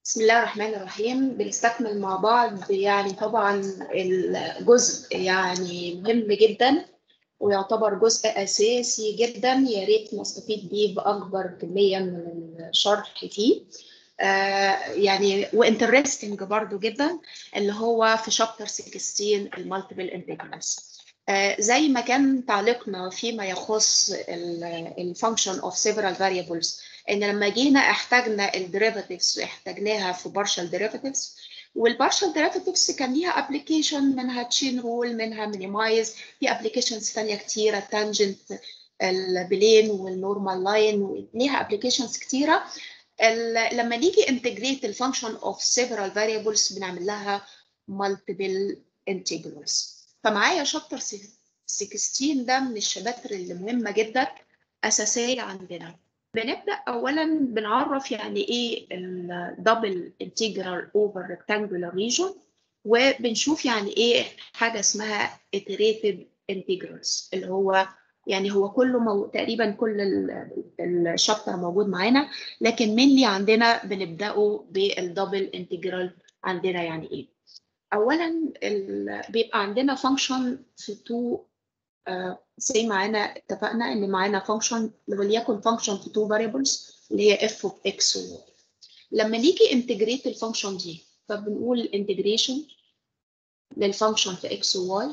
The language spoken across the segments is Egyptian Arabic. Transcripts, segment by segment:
بسم الله الرحمن الرحيم بنستكمل مع بعض يعني طبعا الجزء يعني مهم جدا ويعتبر جزء أساسي جدا يا ريت نستفيد بيه بأكبر كمية من الشرح فيه آه يعني وانترستنج برضو جدا اللي هو في شابتر 16 المالتيبل انتجرالز آه زي ما كان تعليقنا فيما يخص الفانكشن اوف several variables ان لما جينا احتاجنا الديريفاتيفز احتاجناها في بارشال ديريفاتيفز والبارشال ديريفاتيفز كان ليها ابلكيشن منها تشين رول منها مينيمايز في ابلكيشنز ثانيه كتيره تانجنت البلين والنورمال لاين ليها ابلكيشنز كتيره لما نيجي انتجريت الفانكشن اوف several variables بنعمل لها multiple integrals فمعايا شابتر 16 ده من الشباتر اللي مهمه جدا اساسيه عندنا بنبدا اولا بنعرف يعني ايه الدبل انتجرال اوفر ريكتانجولار ريجون وبنشوف يعني ايه حاجه اسمها iterated integrals اللي هو يعني هو كله مو... تقريبا كل الشابتر موجود معانا لكن مينلي عندنا بنبداه بالدبل انتجرال عندنا يعني ايه اولا ال... بيبقى عندنا فانكشن في تو زي معانا اتفقنا ان معانا فانكشن وليكن فانكشن في تو فاريبلز اللي هي اف اوف اكس وواي لما نيجي انتجريت الفانكشن دي فبنقول انتجريشن للفانكشن في اكس وواي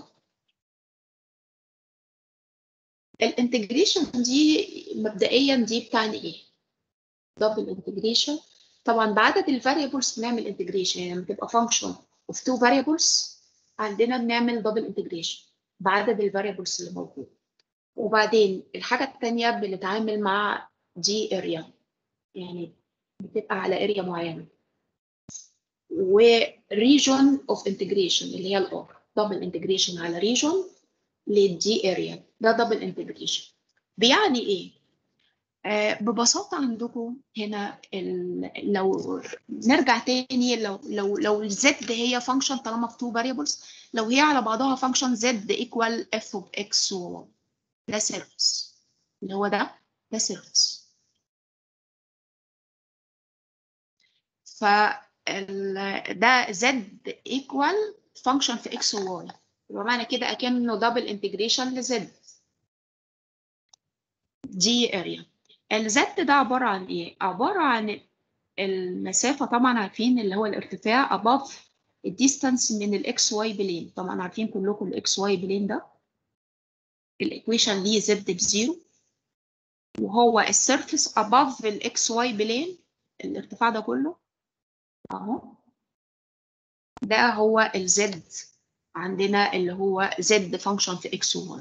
الانتجريشن دي مبدئيا دي بتعني ايه دبل انتجريشن طبعا بعدد الفاريبلز بنعمل انتجريشن يعني لما تبقى فانكشن اوف تو فاريبلز عندنا بنعمل دبل انتجريشن بعدد الفاريبلز اللي موجود وبعدين الحاجة التانية بنتعامل مع دي اريا يعني بتبقى على اريا معينة وريجون اوف انتجريشن اللي هي الار دبل انتجريشن على ريجون للدي اريا ده دبل انتجريشن بيعني ايه؟ آه ببساطة عندكم هنا لو نرجع تاني لو لو لو الزد هي فانكشن طالما في تو فاريبلز لو هي على بعضها فانكشن زد ايكوال اف اوف اكس و ده سيرفيس اللي هو ده ده سيرفيس ف ده زد ايكوال فانكشن في اكس وواي يبقى معنى كده اكنه دبل انتجريشن لزد دي اريا الزد ده عباره عن ايه عباره عن المسافه طبعا عارفين اللي هو الارتفاع above الديستانس من الاكس واي بلين طبعا عارفين كلكم الاكس واي بلين ده الايكويشن ليه زد بزيرو وهو السيرفيس above الاكس واي بلين الارتفاع ده كله اهو ده هو الزد عندنا اللي هو زد فانكشن في اكس و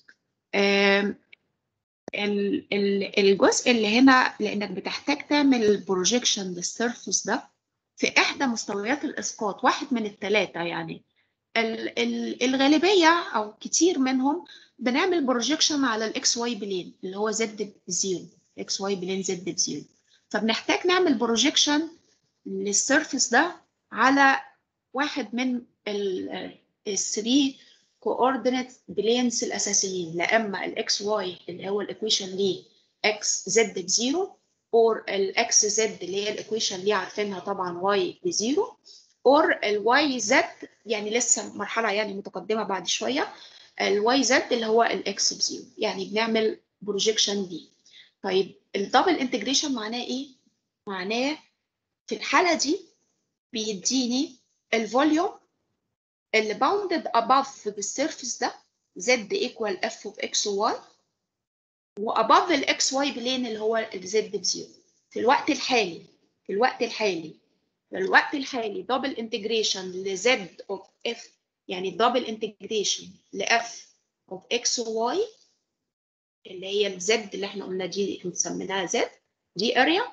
الجزء اللي هنا لانك بتحتاج تعمل بروجيكشن للسيرفيس ده في احدى مستويات الاسقاط واحد من الثلاثه يعني ال ال الغالبيه او كتير منهم بنعمل بروجيكشن على الاكس واي بلين اللي هو زد بزيرو اكس واي بلين زد بزيرو فبنحتاج نعمل بروجيكشن للسيرفيس ده على واحد من الثري كوردينيت بلينز الاساسيين لا اما الاكس واي اللي هو الايكويشن ليه اكس زد بزيرو اور الاكس زد اللي هي الايكويشن اللي عارفينها طبعا واي بزيرو اور الواي زد يعني لسه مرحله يعني متقدمه بعد شويه الواي زد اللي هو الاكس بزيرو يعني بنعمل بروجيكشن دي طيب الدبل انتجريشن معناه ايه معناه في الحاله دي بيديني الفوليوم اللي باوندد above بالسيرفيس ده z equal f of x و y واباف الاكس واي بلين اللي هو الزد بزيرو في الوقت الحالي في الوقت الحالي في الوقت الحالي دبل انتجريشن لزد اوف اف يعني دبل انتجريشن لاف اوف اكس وواي اللي هي الزد اللي احنا قلنا دي مسميناها زد دي اريا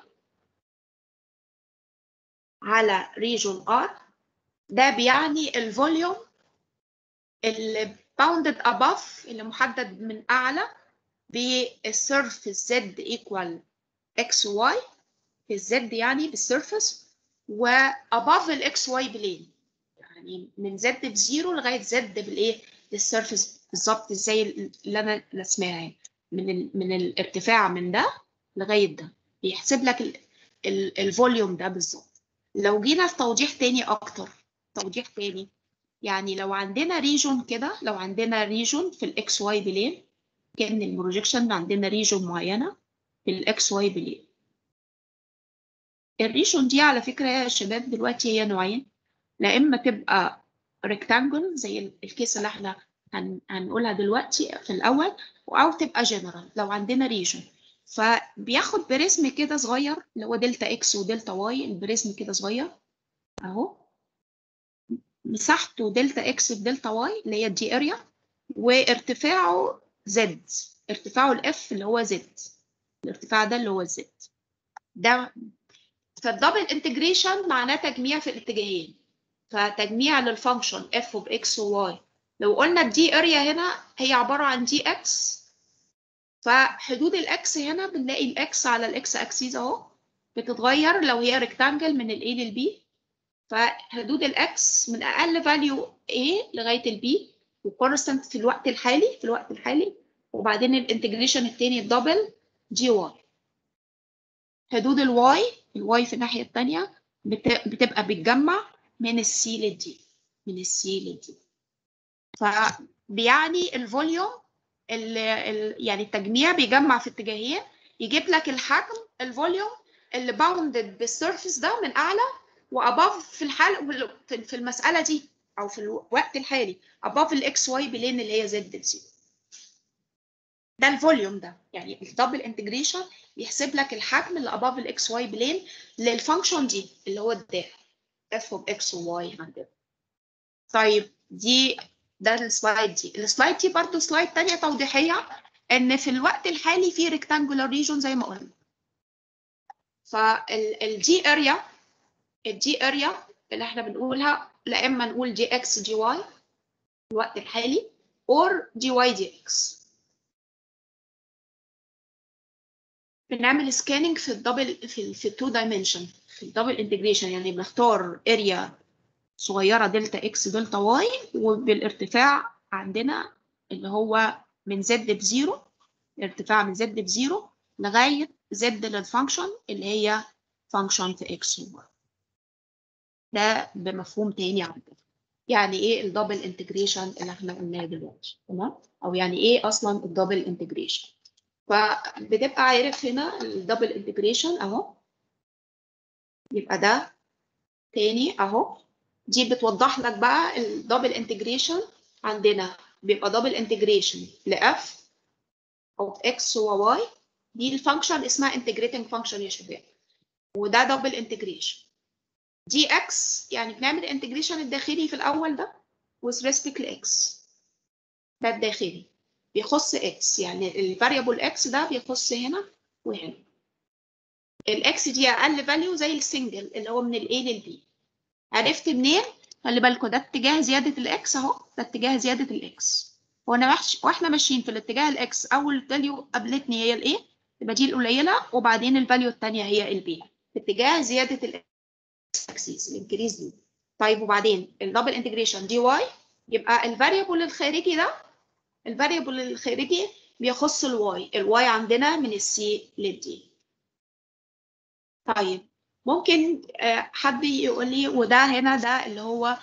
على ريجون ار ده بيعني الفوليوم اللي باوندد above اللي محدد من اعلى بالسيرفيس زد ايكوال اكس واي في الزد يعني بالسيرفيس واباف الاكس واي بلين يعني من زد بزيرو لغايه زد بالايه للسيرفيس بالظبط زي اللي انا رسماها من ال من الارتفاع من ده لغايه ده بيحسب لك الفوليوم ده بالظبط لو جينا في توضيح تاني اكتر توضيح تاني يعني لو عندنا ريجون كده لو عندنا ريجون في الاكس واي بلين كان البروجيكشن عندنا ريجون معينه في الاكس واي بلين الريجون دي على فكره يا شباب دلوقتي هي نوعين لا اما تبقى ريكتانجل زي الكيس اللي احنا هن هنقولها دلوقتي في الاول او تبقى جنرال لو عندنا ريجون فبياخد بريزم كده صغير اللي هو دلتا اكس ودلتا واي البريزم كده صغير اهو مساحته دلتا اكس بدلتا واي اللي هي الدي اريا وارتفاعه زد ارتفاعه الاف اللي هو زد الارتفاع ده اللي هو زد ده فالدبل انتجريشن معناه تجميع في الاتجاهين فتجميع للفانكشن اف باكس وواي لو قلنا الدي اريا هنا هي عباره عن دي اكس فحدود الاكس هنا بنلاقي الاكس على الاكس اكسيز اهو بتتغير لو هي ريكتانجل من الاي للبي فحدود الاكس من اقل فاليو A لغايه البي وكونستنت في الوقت الحالي في الوقت الحالي وبعدين الانتجريشن الثاني الدبل جي واي حدود الواي الواي في الناحيه الثانيه بتبقى بتجمع من السي للدي من السي للدي فبيعني الفوليوم ال ال يعني التجميع بيجمع في اتجاهين يجيب لك الحجم الفوليوم اللي باوندد بالسيرفيس ده من اعلى واباف في الحال في المساله دي او في الوقت الحالي اباف الاكس واي بلين اللي هي زد بزيرو ده الفوليوم ده يعني الدبل انتجريشن بيحسب لك الحجم اللي اباف الاكس واي بلين للفانكشن دي اللي هو ده اف اوف اكس وواي عندنا طيب دي ده السلايد دي السلايد دي برضو سلايد تانية توضيحية ان في الوقت الحالي في ريكتانجولار ريجون زي ما قلنا فالجي اريا الجي اريا اللي احنا بنقولها لا اما نقول جي اكس جي واي في الوقت الحالي اور جي واي دي اكس بنعمل سكاننج في الدبل في في التو دايمنشن في الدبل انتجريشن يعني بنختار اريا صغيره دلتا اكس دلتا واي وبالارتفاع عندنا اللي هو من زد بزيرو ارتفاع من زد بزيرو لغايه زد للفانكشن اللي هي فانكشن في اكس وواي ده بمفهوم تاني عندنا يعني ايه الدبل انتجريشن اللي احنا قلناه دلوقتي تمام او يعني ايه اصلا الدبل انتجريشن فبتبقى عارف هنا الدبل انتجريشن اهو يبقى ده تاني اهو دي بتوضح لك بقى الدبل انتجريشن عندنا بيبقى دبل انتجريشن لاف او اكس وواي دي الفانكشن اسمها انتجريتنج فانكشن يا شباب وده دبل انتجريشن دي اكس يعني بنعمل انتجريشن الداخلي في الاول ده with respect لاكس ده الداخلي بيخص اكس يعني الفاريبل اكس ده بيخص هنا وهنا الاكس دي اقل فاليو زي السنجل اللي هو من الاي للبي عرفت منين خلي بالكوا ده اتجاه زياده الاكس اهو ده اتجاه زياده الاكس وانا واحنا ماشيين في الاتجاه الاكس اول فاليو قابلتني هي الايه تبقى دي القليله وبعدين الفاليو الثانيه هي البي في اتجاه زياده الاكس اكسيس الانكريز دي طيب وبعدين الدبل انتجريشن دي واي يبقى الفاريبل الخارجي ده الفاريبل الخارجي بيخص الواي الواي عندنا من السي للدي طيب ممكن حد يقول لي وده هنا ده اللي هو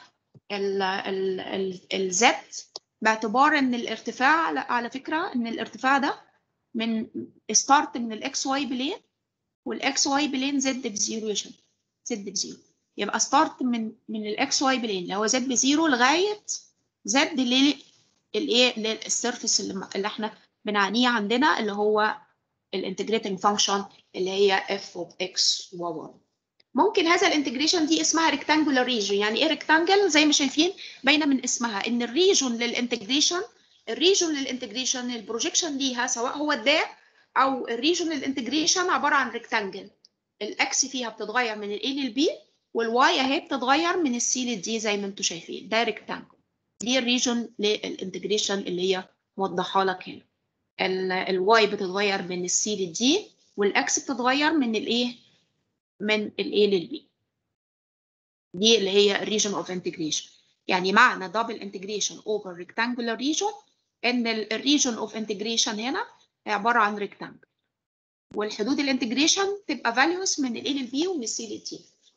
الزد باعتبار ان الارتفاع لا على فكره ان الارتفاع ده من ستارت من الاكس واي بلين والاكس واي بلين زد بزيرو يا شباب زد بزيرو يبقى ستارت من من الاكس واي بلين اللي هو زد بزيرو لغايه زد للايه للسيرفيس اللي, اللي احنا بنعنيه عندنا اللي هو الانتجريتنج فانكشن اللي هي اف اوف اكس و1 ممكن هذا الانتجريشن دي اسمها ريكتانجولار ريجن يعني ايه ريكتانجل زي ما شايفين باينه من اسمها ان الريجن للانتجريشن الريجن للانتجريشن البروجيكشن ليها سواء هو ده او الريجن للانتجريشن عباره عن ريكتانجل الاكس فيها بتتغير من الاي للبي والواي اهي بتتغير من السي للدي زي ما انتم شايفين ده ريكتانجل دي الريجن للانتجريشن اللي هي موضحه لك هنا الواي بتتغير من السي للدي والاكس بتتغير من الايه من الاي للبي دي اللي هي الريجن اوف انتجريشن يعني معنى دبل انتجريشن اوفر ريكتانجولار ريجن ان الريجن اوف انتجريشن هنا عباره عن ريكتانجل والحدود الانتجريشن تبقى فاليوز من الاي للبي ومن السي للدي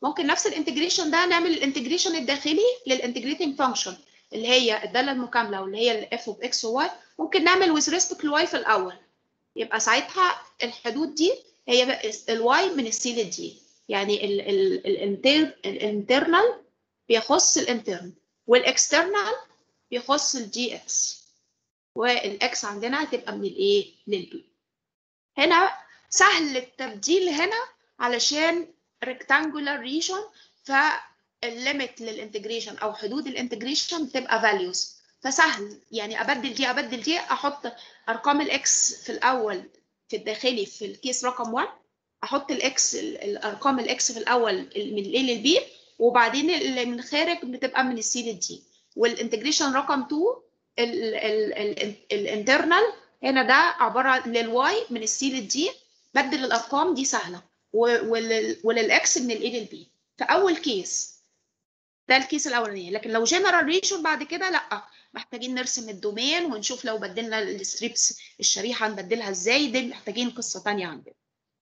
ممكن نفس الانتجريشن ده نعمل الانتجريشن الداخلي للانتجريتنج فانكشن اللي هي الداله المكامله واللي هي الاف اوف اكس وواي ممكن نعمل ويز ريسبكت لواي في الاول يبقى ساعتها الحدود دي هي الواي من السي للدي يعني الانترنال بيخص الانترنال والاكسترنال بيخص الجي اكس والاكس عندنا هتبقى من الايه للبي هنا سهل التبديل هنا علشان rectangular region فالليميت للانتجريشن او حدود الانتجريشن بتبقى values فسهل يعني ابدل دي ابدل دي احط ارقام الاكس في الاول في الداخلي في الكيس رقم 1 احط الاكس الارقام الاكس في الاول من الاي للبي وبعدين اللي من الخارج بتبقى من السي للدي والانتجريشن رقم 2 الانترنال هنا ده عباره عن للواي من السي للدي بدل الارقام دي سهله وللاكس من الاي للبي في اول كيس ده الكيس الاولانيه لكن لو جنرال ريشن بعد كده لا محتاجين نرسم الدومين ونشوف لو بدلنا الستريبس الشريحه نبدلها ازاي دي محتاجين قصه ثانيه عندنا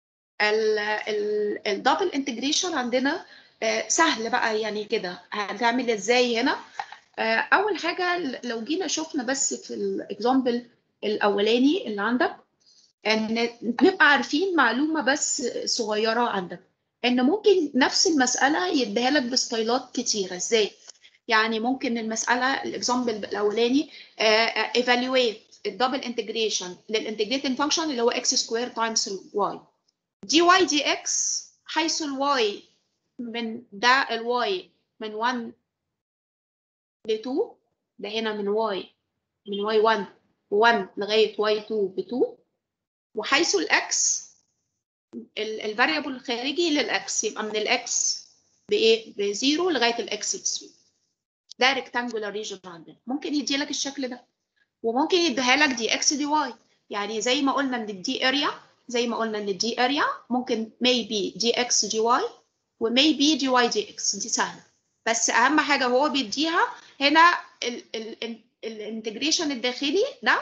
الدبل انتجريشن عندنا سهل بقى يعني كده هتعمل ازاي هنا اول حاجه لو جينا شفنا بس في الاكزامبل الاولاني اللي عندك ان نبقى عارفين معلومه بس صغيره عندك ان ممكن نفس المساله يديها لك بستايلات كتيره ازاي يعني ممكن المساله الاكزامبل الاولاني ايفالويت الدبل انتجريشن للانتجريتنج فانكشن اللي هو اكس سكوير تايمز الواي دي واي دي اكس حيث الواي من ده الواي من 1 ل 2 ده هنا من واي من واي 1 1 لغايه واي 2 ب 2 وحيث الاكس الفاريبل الخارجي للاكس يبقى من الاكس بايه بزيرو لغايه الاكس ب 3 ده ريكتانجولار ريجن عندنا ممكن يدي لك الشكل ده وممكن يديها لك دي اكس دي واي يعني زي ما قلنا ان الدي اريا زي ما قلنا ان الدي اريا ممكن maybe دي اكس دي واي وmaybe دي واي دي اكس دي سهله بس اهم حاجه هو بيديها هنا الانتجريشن الداخلي ده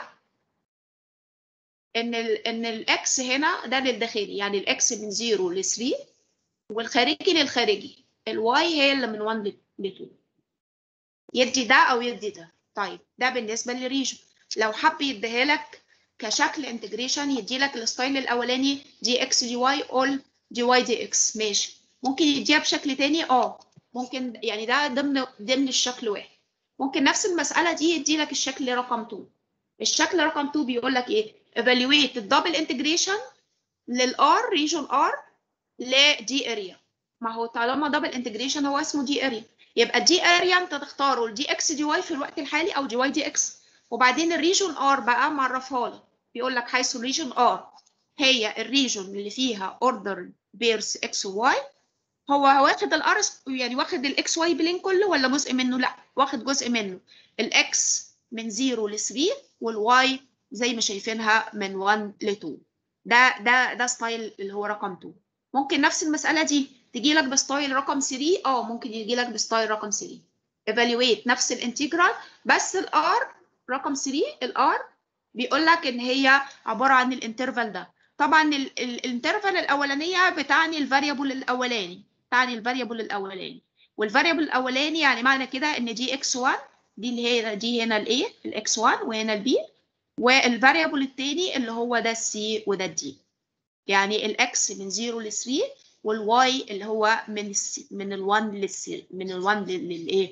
ان ال ان الاكس هنا ده للداخلي يعني الاكس من 0 ل 3 والخارجي للخارجي الواي هي اللي من 1 ل 2 يدي ده او يدي ده طيب ده بالنسبه للريجن لو حب يديها لك كشكل انتجريشن يدي لك الستايل الاولاني دي اكس دي واي اول دي واي دي اكس ماشي ممكن يديها بشكل تاني اه ممكن يعني ده ضمن ضمن الشكل واحد ممكن نفس المساله دي يدي لك الشكل رقم 2 الشكل رقم 2 بيقول لك ايه evaluate الدبل انتجريشن للار ريجون ار لدي اريا ما هو طالما دبل انتجريشن هو اسمه دي اريا يبقى دي اريا انت تختاره دي اكس دي واي في الوقت الحالي او دي واي دي اكس وبعدين الريجون ار بقى معرفها لك بيقول لك حيث الريجون ار هي الريجون اللي فيها اوردر بيرس اكس وواي هو واخد الار يعني واخد الاكس واي بلين كله ولا جزء منه لا واخد جزء منه الاكس من 0 ل 3 والواي زي ما شايفينها من 1 ل 2 ده ده ده ستايل اللي هو رقم 2 ممكن نفس المساله دي تجي لك بستايل رقم 3 اه ممكن يجي لك بستايل رقم 3 evaluate نفس الانتجرال بس الار رقم 3 الار بيقول لك ان هي عباره عن الانترفال ده طبعا الانترفال الاولانيه بتعني الفاريبل الاولاني تعني الفاريبل الاولاني والفاريبل الاولاني يعني معنى كده ان دي اكس 1 دي اللي هي دي هنا الايه الاكس 1 وهنا البي والفاريبل الثاني اللي هو ده السي وده الدي يعني الاكس من 0 ل 3 والواي اللي هو من السي من ال1 للسي من ال1 للايه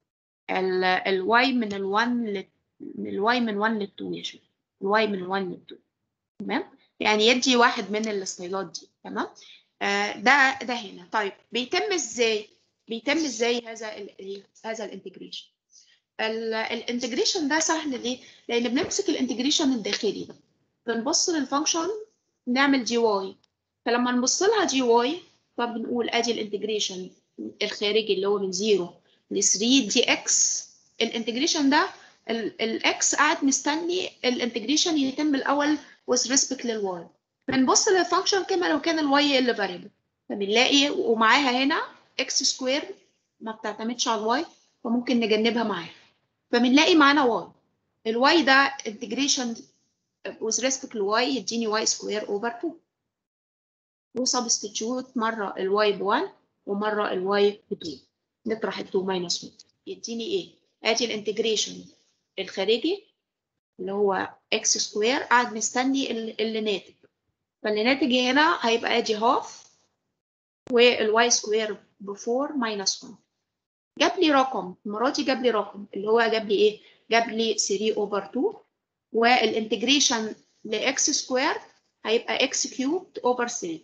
الواي من ال1 لل الواي من 1 ل 2 يا شباب الواي من 1 ل 2 تمام يعني يدي واحد من الستايلات دي تمام آه ده ده هنا طيب بيتم ازاي بيتم ازاي هذا ال هذا الانتجريشن الانتجريشن ده سهل ليه لان بنمسك الانتجريشن الداخلي ده بنبص للفانكشن نعمل جي واي فلما نبص لها جي واي فبنقول ادي الانتجريشن الخارجي اللي هو من 0 ل 3 دي اكس الانتجريشن ده الاكس قاعد مستني الانتجريشن يتم الاول with respect للواي بنبص للفانكشن كما لو كان الواي اللي فاريبل فبنلاقي ومعاها هنا اكس سكوير ما بتعتمدش على الواي فممكن نجنبها معاها فبنلاقي معانا واي الواي ده انتجريشن with respect لواي يديني واي سكوير اوفر 2 وسبستيتيوت مره الواي ب 1 ومره الواي ب 2 نطرح ال 2 ماينس 1 يديني ايه؟ ادي الانتجريشن الخارجي اللي هو اكس سكوير قاعد مستني ال- اللي ناتج فاللي ناتج هنا هيبقى ادي هاف والواي سكوير ب 4 ماينس 1 جاب لي رقم المره دي جاب لي رقم اللي هو جاب لي ايه؟ جاب لي 3 اوفر 2 والانتجريشن لاكس سكوير هيبقى اكس كيوبد اوفر 3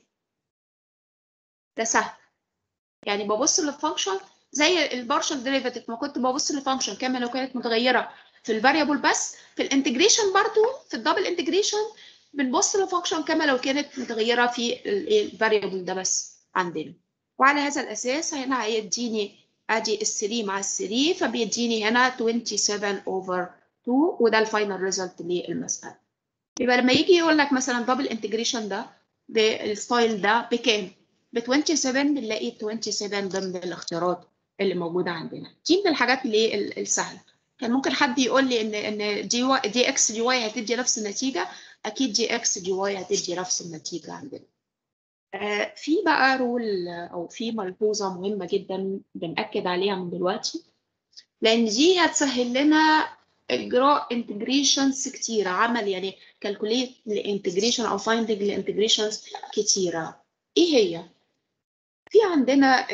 ده سهل يعني ببص للفانكشن زي البارشل ديريفاتيف ما كنت ببص للفانكشن كما لو كانت متغيره في الفاريبل بس في الانتجريشن برضو في الدبل انتجريشن بنبص للفانكشن كما لو كانت متغيره في الفاريبل ده بس عندنا وعلى هذا الاساس هنا هيديني ادي ال 3 مع ال 3 فبيديني هنا 27 اوفر 2 وده الفاينل ريزلت للمساله يبقى لما يجي يقول لك مثلا دبل انتجريشن ده بالستايل ده بكام؟ ب 27 بنلاقي 27 ضمن الاختيارات اللي موجوده عندنا دي من الحاجات اللي هي ال- السهله كان ممكن حد يقول لي ان ان دي واي دي اكس دي واي هتدي نفس النتيجه اكيد دي اكس دي واي هتدي نفس النتيجه عندنا آه، في بقى رول او في ملحوظه مهمه جدا بنأكد عليها من دلوقتي لان دي هتسهل لنا اجراء انتجريشنز كتيره عمل يعني كالكوليت لانتجريشن او فايندنج لانتجريشنز كتيره ايه هي في عندنا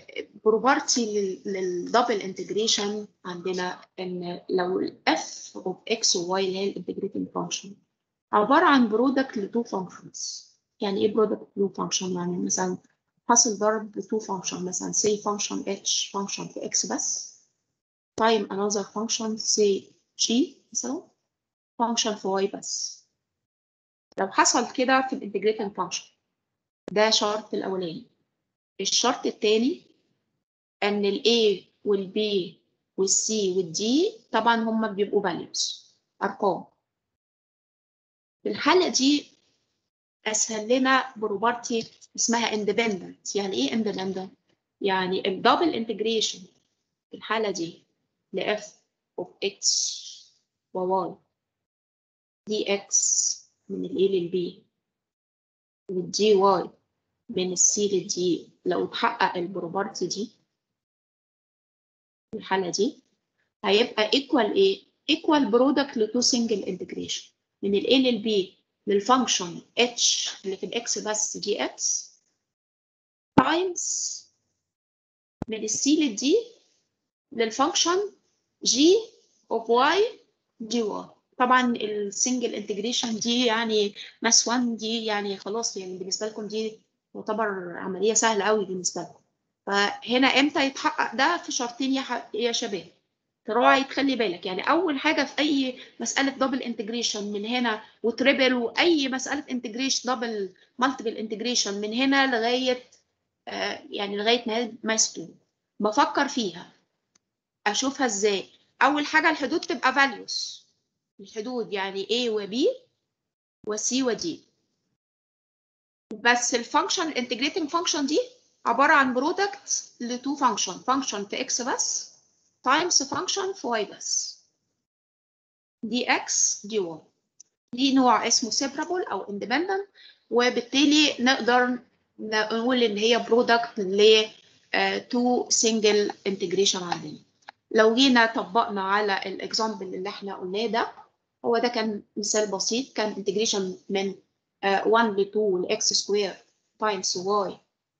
بروبرتي للدبل انتجريشن عندنا ان لو الاف اوف اكس وواي اللي هي الانتجريتنج فانكشن عباره عن برودكت لتو فانكشنز يعني ايه برودكت لتو فانكشن يعني مثلا حاصل ضرب لتو فانكشن مثلا say function h function في x بس time another function say g مثلا function في y بس لو حصل كده في الانتجريتنج فانكشن ده شرط الاولاني الشرط الثاني ان ال A وال B وال C وال D طبعا هم بيبقوا values ارقام في الحالة دي اسهل لنا بروبرتي اسمها independent يعني ايه independent يعني الدبل انتجريشن في الحالة دي ل f of x و y dx من ال A لل B وال dy من السي للدي لو اتحقق البروبرتي دي في الحالة دي هيبقى equal ايه؟ equal product لتو single integration من ال A لل B للفانكشن h اللي في الاكس بس دي اكس times من السي للدي للفانكشن g of y dy طبعا السنجل انتجريشن دي يعني ماس 1 دي يعني خلاص يعني بالنسبه لكم دي تعتبر عمليه سهله قوي بالنسبه لكم فهنا امتى يتحقق ده في شرطين يا ح- يا شباب تراعي تخلي بالك يعني اول حاجه في اي مساله دبل انتجريشن من هنا وتريبل واي مساله انتجريشن دبل مالتيبل انتجريشن من هنا لغايه آه يعني لغايه نهايه ماس 2 بفكر فيها اشوفها ازاي اول حاجه الحدود تبقى values الحدود يعني A و B و C و D بس الفانكشن الانتجريتنج فانكشن دي عباره عن برودكت لتو فانكشن فانكشن في x بس تايمز فانكشن في y بس دي x دي y دي نوع اسمه separable او independent وبالتالي نقدر نقول ان هي برودكت ل تو سنجل انتجريشن عندنا لو جينا طبقنا على الاكزامبل اللي احنا قلناه ده هو ده كان مثال بسيط كان انتجريشن من آه، 1 ل 2 لاكس سكوير تايمز واي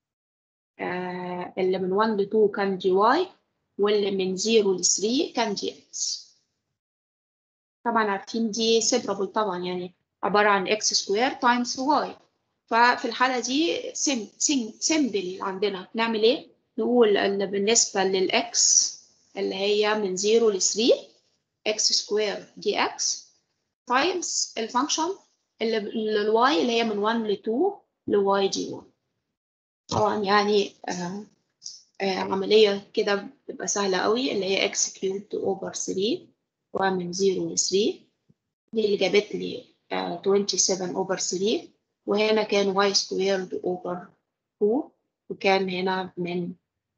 اللي من 1 ل 2 كان دي واي واللي من 0 ل 3 كان دي اكس طبعا عارفين دي سيبرابل طبعا يعني عبارة عن اكس سكوير تايمز واي ففي الحالة دي سم سم سمبل عندنا نعمل ايه؟ نقول ان بالنسبة للاكس اللي هي من 0 ل 3 اكس سكوير دي اكس تايمز الفانكشن اللي للواي اللي هي من 1 ل 2 لواي دي 1 طبعا يعني آه آه عملية كده بتبقى سهلة قوي اللي هي x cubed over 3 ومن 0 ل 3 دي اللي جابت لي آه 27 over 3 وهنا كان y squared over 2 وكان هنا من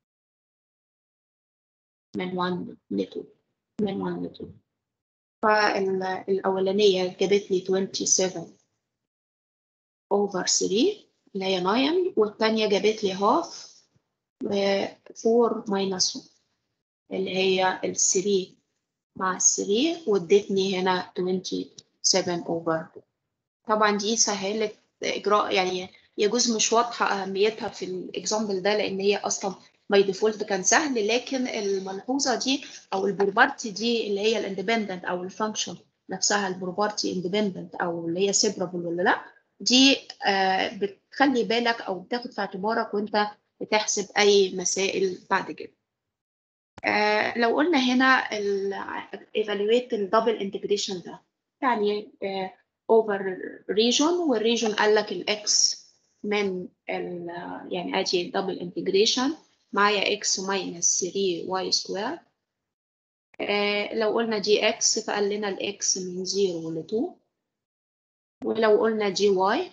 من 1 ل 2 من 1 ل 2 فالأولانية جابت لي 27 over 3 اللي هي 9 والتانية جابت لي half 4 minus 1 اللي هي ال 3 مع ال 3 وادتني هنا 27 over 2 طبعا دي سهلت اجراء يعني يجوز مش واضحه اهميتها في الاكزامبل ده لان هي اصلا باي ديفولت كان سهل لكن الملحوظه دي او البروبرتي دي اللي هي الاندبندنت او الفانكشن نفسها البروبرتي اندبندنت او اللي هي سيبرابل ولا لا دي آه بتخلي بالك او بتاخد في اعتبارك وانت بتحسب اي مسائل بعد كده آه لو قلنا هنا evaluate الدبل انتجريشن ده يعني آه over region والريجون قال لك الاكس من ال يعني ادي دبل انتجريشن معايا اكس ماينس 3 واي سكوير آه لو قلنا جي اكس فقال لنا الاكس من 0 ل 2 ولو قلنا جي واي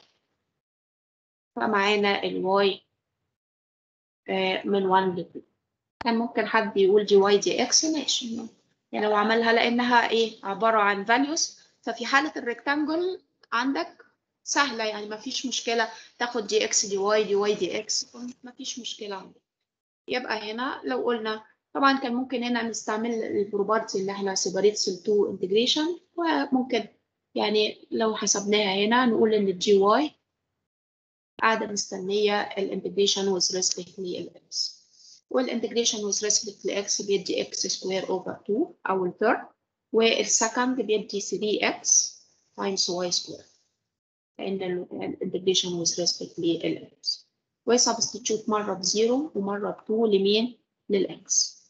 فمعانا الواي آه من 1 ل 2 كان ممكن حد يقول جي واي دي اكس ماشي يعني لو عملها لانها ايه عباره عن فاليوز ففي حاله الريكتانجل عندك سهله يعني ما فيش مشكله تاخد دي اكس دي واي دي واي دي اكس ما فيش مشكله عندك يبقى هنا لو قلنا طبعا كان ممكن هنا نستعمل البروبرتي اللي احنا سيبريتس التو انتجريشن وممكن يعني لو حسبناها هنا نقول ان الجي واي قاعده مستنيه الانتجريشن with respect للاكس والانتجريشن with respect لاكس بيدي x سكوير over 2 او الثيرد والسكند بيدي 3x times y سكوير لان الانتجريشن with respect للاكس وسبستيتيوت مره بزيرو ومره بتو لمين للاكس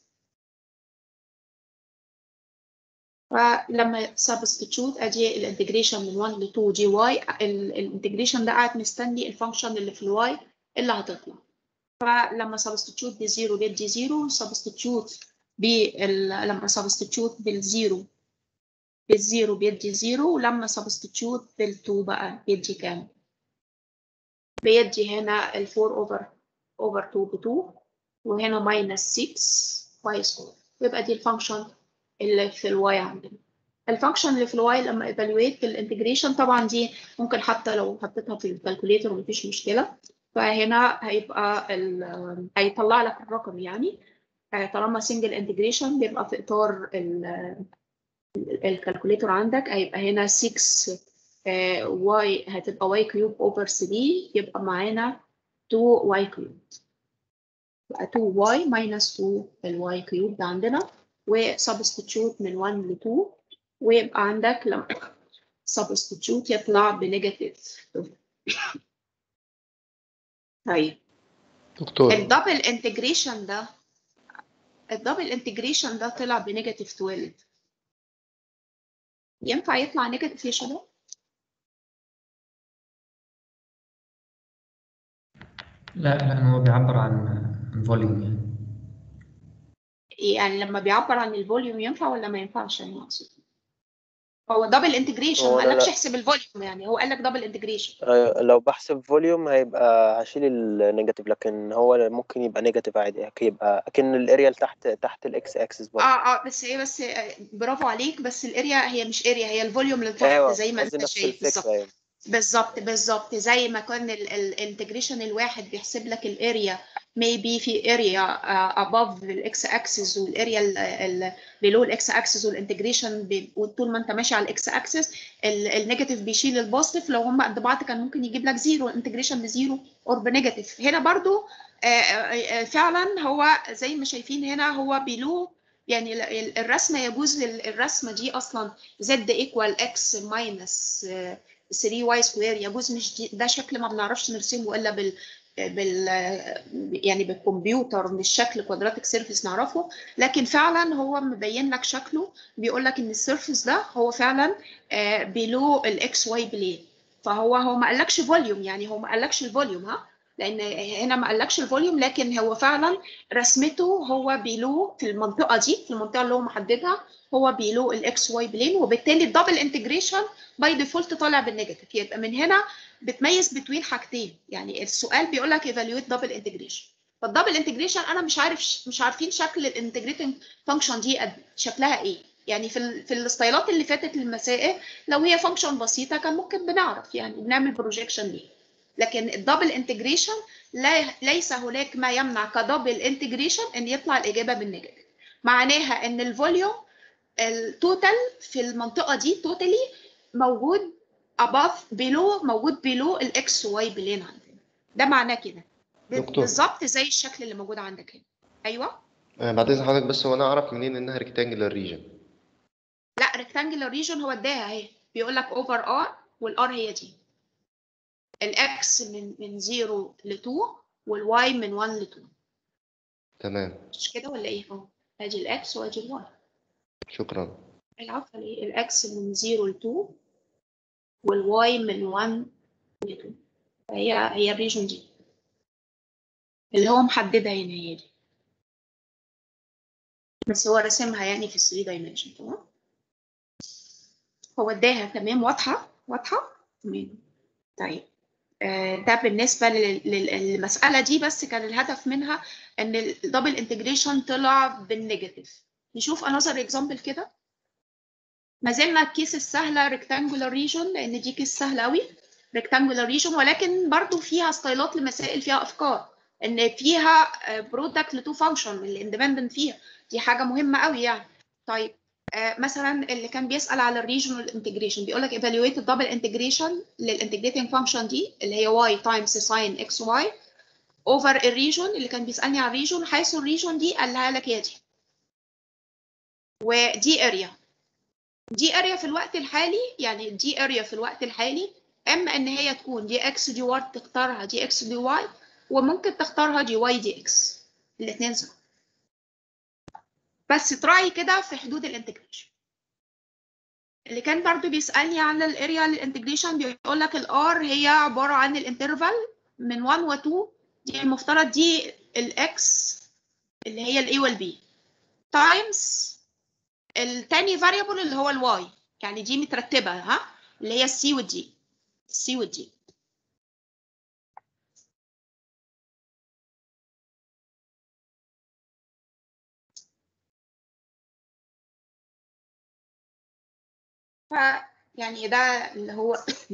فلما سبستيتيوت ادي الانتجريشن من 1 ل 2 جي واي الانتجريشن ده قاعد مستني الفانكشن اللي في الواي اللي هتطلع فلما سبستيتيوت بزيرو بيدي زيرو سبستيتيوت بال لما سبستيتيوت بالزيرو بالزيرو بيدي زيرو ولما سبستيتيوت بالتو بقى بيدي كام؟ بيدي هنا ال 4 اوفر اوفر 2 ب 2 وهنا ماينس 6 واي سكوير يبقى دي الفانكشن اللي في الواي عندنا الفانكشن اللي في الواي لما ايفالويت الانتجريشن طبعا دي ممكن حتى لو حطيتها في الكالكوليتر مفيش مشكله فهنا هيبقى هيطلع لك الرقم يعني طالما سنجل انتجريشن بيبقى في اطار الكالكوليتر عندك هيبقى هنا 6 واي هتبقى واي كيوب اوفر 3 يبقى معانا 2 واي كيوب يبقى 2 واي ماينس 2 الواي كيوب ده عندنا وسبستيتيوت من 1 ل 2 ويبقى عندك لما سبستيتيوت يطلع بنيجاتيف طيب دكتور الدبل انتجريشن ده الدبل انتجريشن ده طلع بنيجاتيف 12 ينفع يطلع نيجاتيف يا شباب؟ لا لأن هو بيعبر عن عن فوليوم يعني يعني لما بيعبر عن الفوليوم ينفع ولا ما ينفعش يعني اقصد هو دبل انتجريشن هو ما لا- قالكش لا. احسب الفوليوم يعني هو قال لك دبل انتجريشن آه، لو بحسب فوليوم هيبقى هشيل النيجاتيف لكن هو ممكن يبقى نيجاتيف عادي يبقى اكن الاريال تحت تحت الاكس اكسس اه برضه اه بس هي بس آه، برافو عليك بس الاريا هي مش اريا هي الفوليوم اللي تحت ايوه زي ما قصدي انت نفس شايف بالظبط الفكره يعني بالظبط بالظبط زي ما كان الانتجريشن الواحد بيحسب لك الاريا maybe في اريا above الاكس اكسس والاريا below الاكس اكسس والانتجريشن طول ما انت ماشي على الاكس اكسس النيجاتيف بيشيل البوزيتيف لو هم قد بعض كان ممكن يجيب لك زيرو الانتجريشن بزيرو اور بنيجاتيف هنا برضو آه، آه، آه، فعلا هو زي ما شايفين هنا هو بيلو يعني ال- ال- الرسمه يجوز لل- الرسمه دي اصلا زد ايكوال اكس ماينس 3 واي سكوير يجوز مش دي ده شكل ما بنعرفش نرسمه الا بال بال يعني بالكمبيوتر مش شكل كوادراتيك سيرفيس نعرفه لكن فعلا هو مبين لك شكله بيقول لك ان السيرفيس ده هو فعلا بيلو الاكس واي بلين فهو هو ما قالكش فوليوم يعني هو ما قالكش الفوليوم ها لان هنا ما قالكش الفوليوم لكن هو فعلا رسمته هو بيلو في المنطقه دي في المنطقه اللي هو محددها هو بيلو الاكس واي بلين وبالتالي الدبل انتجريشن باي ديفولت طالع بالنيجاتيف يبقى من هنا بتميز بين حاجتين يعني السؤال بيقول لك ايفالويت دبل انتجريشن فالدبل انتجريشن انا مش عارف مش عارفين شكل الانتجريتنج فانكشن دي قد شكلها ايه يعني في ال في الستايلات اللي فاتت للمسائل لو هي فانكشن بسيطه كان ممكن بنعرف يعني بنعمل بروجيكشن ليه لكن الدبل انتجريشن لا ليس هناك ما يمنع كدبل انتجريشن ان يطلع الاجابه بالنيجاتيف معناها ان الفوليوم التوتال في المنطقه دي توتالي موجود above below موجود below الاكس واي بلين عندنا ده معناه كده ب- دكتور. بالظبط زي الشكل اللي موجود عندك هنا ايوه آه، بعد اذن حضرتك بس هو انا اعرف منين انها ريكتانجلر ريجن لا ريكتانجلر ريجن هو اداها اهي بيقول لك اوفر ار والار هي دي الاكس من من 0 ل 2 والواي من 1 ل 2 تمام مش كده ولا ايه اهو ادي الاكس وادي الواي شكرا العفو ايه الاكس من 0 ل 2 والواي من 1 ل 2 هي هي الريجن دي اللي هو محددها هنا هي دي بس هو رسمها يعني في 3 دايمنشن تمام هو اداها تمام واضحه واضحه تمام طيب آه، ده بالنسبه لل- لل- للمساله دي بس كان الهدف منها ان الدبل انتجريشن طلع بالنيجاتيف نشوف انذر اكزامبل كده ما زلنا الكيس السهله ريكتانجولار ريجون لان دي كيس سهله قوي ريكتانجولار ريجون ولكن برضو فيها ستايلات لمسائل فيها افكار ان فيها برودكت لتو فانكشن الاندبندنت فيها دي حاجه مهمه قوي يعني طيب آه، مثلا اللي كان بيسال على الريجونال انتجريشن بيقول لك ايفالويت الدبل انتجريشن للانتجريتنج فانكشن دي اللي هي y تايمز ساين اكس واي اوفر الريجون اللي كان بيسالني على الريجون حيث الريجون دي قالها لك هي دي ودي اريا دي اريا في الوقت الحالي يعني دي اريا في الوقت الحالي اما ان هي تكون دي اكس دي واي تختارها دي اكس دي واي وممكن تختارها دي واي دي اكس الاثنين صح بس تراعي كده في حدود الانتجريشن اللي كان برضو بيسألني عن الاريا للانتجريشن بيقول لك الار هي عبارة عن الانترفال من 1 و 2 دي المفترض دي الاكس اللي هي الاي والبي تايمز التاني فاريبل اللي هو الواي يعني دي مترتبة ها اللي هي السي والدي السي والدي ف يعني ده اللي هو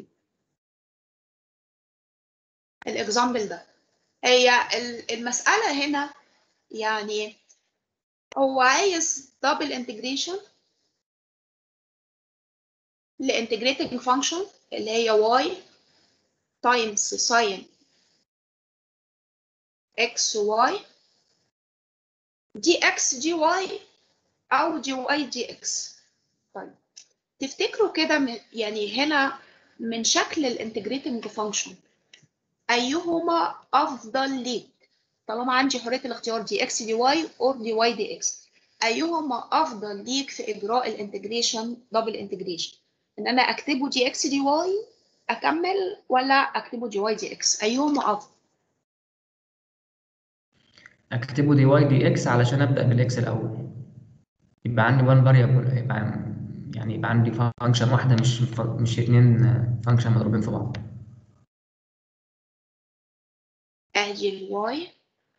الاكزامبل ده هي ال- المسألة هنا يعني هو عايز دبل انتجريشن لانتجريتنج فانكشن اللي هي y تايمز ساين x y دي x دي y او دي y دي x طيب تفتكروا كده من- يعني هنا من شكل الانتجريتنج فانكشن ايهما افضل ليك طالما عندي حريه الاختيار دي اكس دي واي اور دي واي دي اكس ايهما افضل ليك في اجراء الانتجريشن دبل انتجريشن ان انا اكتبه دي اكس دي واي اكمل ولا اكتبه دي واي دي اكس ايهما افضل اكتبه دي واي دي اكس علشان ابدا بالاكس الاول يبقى عندي وان فاريبل يبقى يعني يبقى عندي فانكشن واحده مش مش اتنين فانكشن مضروبين في بعض ادي الواي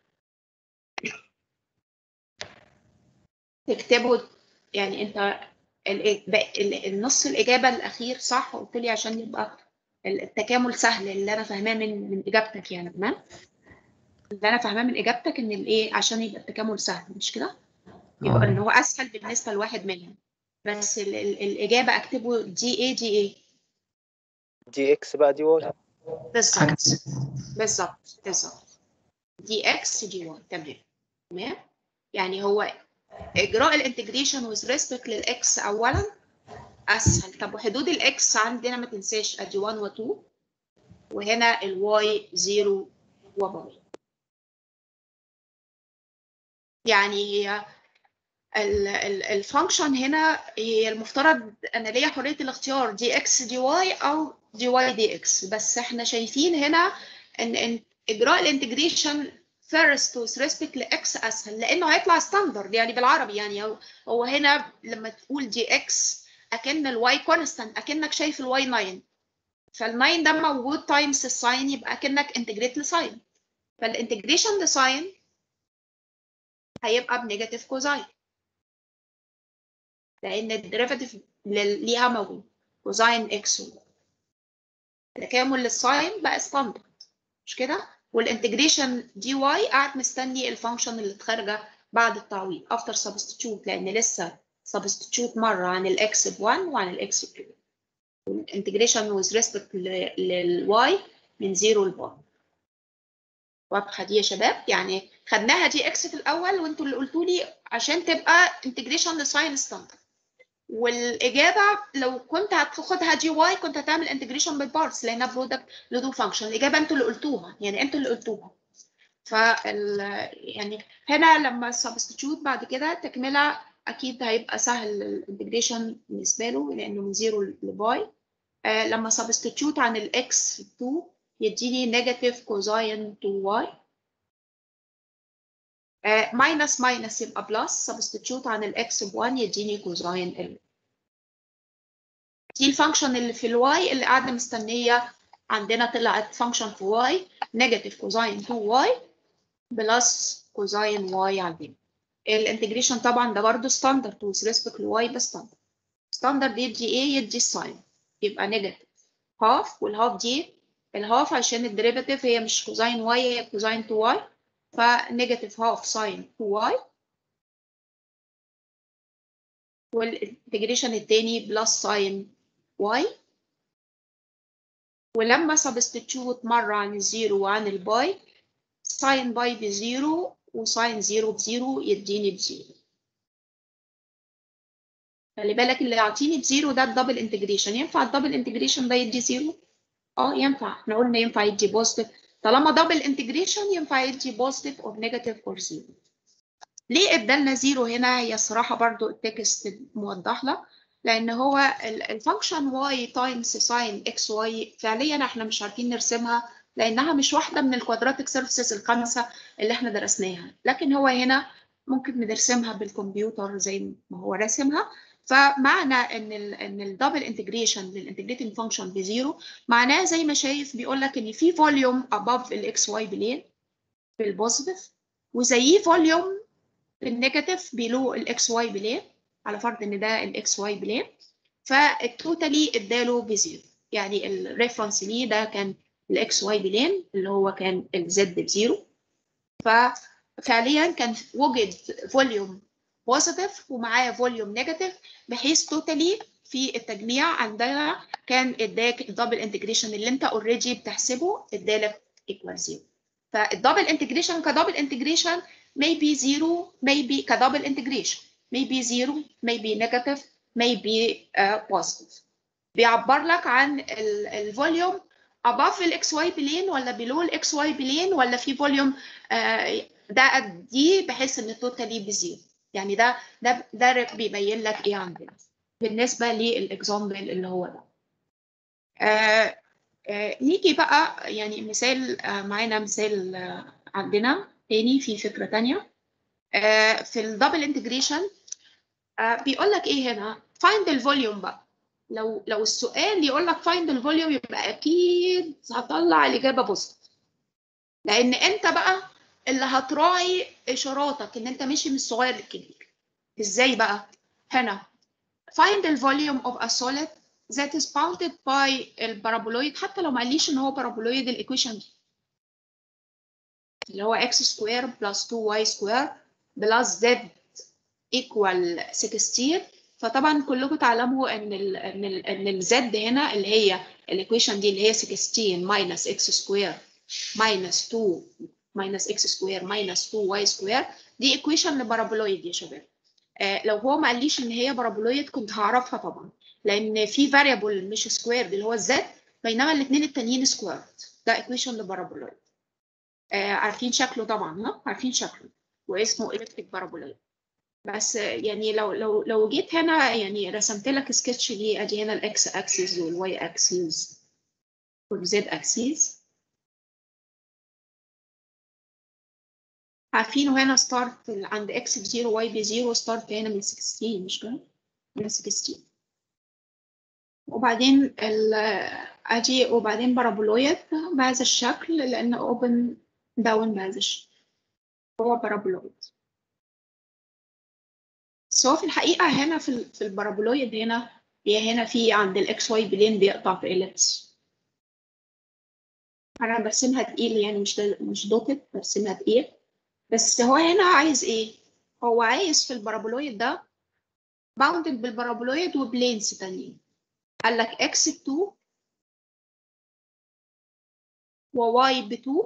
تكتبه يعني انت ال- بق- ال- النص الاجابه الاخير صح قلت لي عشان يبقى التكامل سهل اللي انا فاهماه من من اجابتك يعني تمام اللي انا فاهماه من اجابتك ان الايه عشان يبقى التكامل سهل مش كده يبقى ان اه هو اسهل بالنسبه لواحد منهم بس ال ال الاجابه اكتبه دي ايه دي ايه دي اكس بقى دي واي بالظبط اكتب بالظبط بالظبط دي اكس دي واي تمام تمام يعني هو اجراء الانتجريشن with respect للاكس اولا اسهل طب وحدود الاكس عندنا ما تنساش ادي 1 و 2 وهنا الواي 0 وباي يعني هي الفانكشن هنا هي المفترض انا ليا حريه الاختيار دي اكس دي واي او دي واي دي اكس بس احنا شايفين هنا ان ان اجراء الانتجريشن فيرست with respect لاكس اسهل لانه هيطلع ستاندرد يعني بالعربي يعني هو, هو هنا لما تقول دي اكس اكن الواي كونستانت اكنك شايف الواي 9 فال9 ده موجود تايمز الساين يبقى اكنك انتجريت لساين فالانتجريشن لساين هيبقى بنيجاتيف كوزاين لان الديريفاتيف ليها موجود كوزاين اكس تكامل للساين بقى ستاندرد مش كده والانتجريشن دي واي قاعد مستني الفانكشن اللي خارجه بعد التعويض افتر سبستيتيوت لان لسه سبستيتيوت مره عن الاكس ب 1 وعن الاكس ب 2 والانتجريشن ويز ريسبكت للواي من 0 ل 1 واضحه دي يا شباب يعني خدناها دي اكس في الاول وانتوا اللي قلتوا لي عشان تبقى انتجريشن لساين ستاندرد والاجابه لو كنت هتاخدها دي واي كنت هتعمل انتجريشن بالبارتس لانها برودكت لدو فانكشن الاجابه انتوا اللي قلتوها يعني انتوا اللي قلتوها فال يعني هنا لما سبستيتيوت بعد كده تكمله اكيد هيبقى سهل الانتجريشن بالنسبه له لانه من 0 لباي آه لما سبستيتيوت عن الاكس 2 يديني نيجاتيف كوزاين 2 واي ماينس ماينس يبقى بلس سبستيتيوت عن الاكس ب 1 يديني كوزاين ال دي الفانكشن اللي في الواي اللي قاعده مستنيه عندنا طلعت فانكشن في واي نيجاتيف كوزاين 2 واي بلس كوزاين واي عندنا الانتجريشن طبعا ده برضه ستاندرد وذ ريسبكت لواي ده ستاندرد ستاندرد يدي ايه يدي الساين يبقى نيجاتيف هاف والهاف دي الهاف عشان الديريفاتيف هي مش كوزاين واي هي كوزاين 2 واي فنيجاتيف هاف ساين 2 واي والانتجريشن التاني بلس ساين واي ولما سبستيتيوت مرة عن الزيرو وعن الباي ساين باي بزيرو وساين زيرو بزيرو يديني بزيرو خلي بالك اللي يعطيني بزيرو ده الدبل انتجريشن ينفع الدبل انتجريشن ده يدي زيرو؟ اه ينفع احنا قلنا ينفع يدي بوزيتيف طالما دبل انتجريشن ينفع يدي بوزيتيف اور نيجاتيف اور زيرو ليه ادالنا زيرو هنا هي الصراحه برضو التكست موضح لك لان هو الفانكشن واي تايمز ساين اكس واي فعليا احنا مش عارفين نرسمها لانها مش واحده من الكوادراتيك سيرفيسز الخمسه اللي احنا درسناها لكن هو هنا ممكن نرسمها بالكمبيوتر زي ما هو راسمها فمعنى ان ال ان الدبل انتجريشن للانتجريتنج فانكشن بزيرو معناه زي ما شايف بيقول لك ان في فوليوم اباف الاكس واي بلين بالبوزيتيف وزيه فوليوم بالنيجاتيف بيلو الاكس واي بلين على فرض ان ده الاكس واي بلين فالتوتالي اداله بزيرو يعني الريفرنس ليه ده كان الاكس واي بلين اللي هو كان الزد بزيرو ففعليا كان وجد فوليوم بوزيتيف ومعاه فوليوم نيجاتيف بحيث توتالي في التجميع عندنا كان اداك الدبل انتجريشن اللي انت اوريدي بتحسبه ادالك ايكوال زيرو فالدبل انتجريشن كدبل انتجريشن maybe zero maybe كدبل انتجريشن maybe zero maybe negative maybe uh, positive بيعبر لك عن الفوليوم above الاكس واي بلين ولا below الاكس واي بلين ولا في فوليوم uh, ده قد دي بحيث ان التوتالي بزيرو يعني ده ده ده بيبين لك ايه عندنا بالنسبه للاكزامبل اللي هو ده آه آه نيجي بقى يعني مثال آه معانا مثال آه عندنا تاني في فكره تانية آه في الدبل انتجريشن آه بيقول لك ايه هنا find الفوليوم بقى لو لو السؤال يقول لك find الفوليوم يبقى اكيد هطلع الاجابه بوزيتيف لان انت بقى اللي هتراعي اشاراتك ان انت ماشي من الصغير للكبير ازاي بقى هنا find the volume of a solid that is bounded by البارابولويد حتى لو ما قاليش ان هو بارابولويد الايكويشن دي اللي هو x سكوير بلس 2y سكوير بلس z equal 16 فطبعا كلكم تعلموا ان ال ان ال ان الزد هنا اللي هي الايكويشن دي اللي هي 16 minus x سكوير minus 2 minus x سكوير minus 2y سكوير دي ايكويشن لبارابولويد يا شباب آه لو هو ما قاليش ان هي بارابولويد كنت هعرفها طبعا لان في فاريبل مش سكوير اللي هو الزد بينما الاثنين التانيين سكوير ده ايكويشن لبارابولويد آه عارفين شكله طبعا ها عارفين شكله واسمه الكتريك بارابولويد بس يعني لو لو لو جيت هنا يعني رسمت لك سكتش ليه ادي هنا الاكس اكسس والواي اكسس والزد اكسس عارفينه هنا ستارت عند اكس بزيرو واي بزيرو ستارت هنا من 16 مش كده؟ من 16 وبعدين ال ادي وبعدين بارابولويد بهذا الشكل لان اوبن داون بهذا الشكل هو بارابولويد بس هو في الحقيقة هنا في في البارابولويد هنا هي هنا في عند الاكس واي بلين بيقطع في اليبس انا برسمها تقيل يعني مش مش دوتد برسمها تقيل بس هو هنا عايز ايه هو عايز في البارابولويد ده باوندد بالبارابولويد وبلينز تانيين قال لك اكس ب 2 وواي ب 2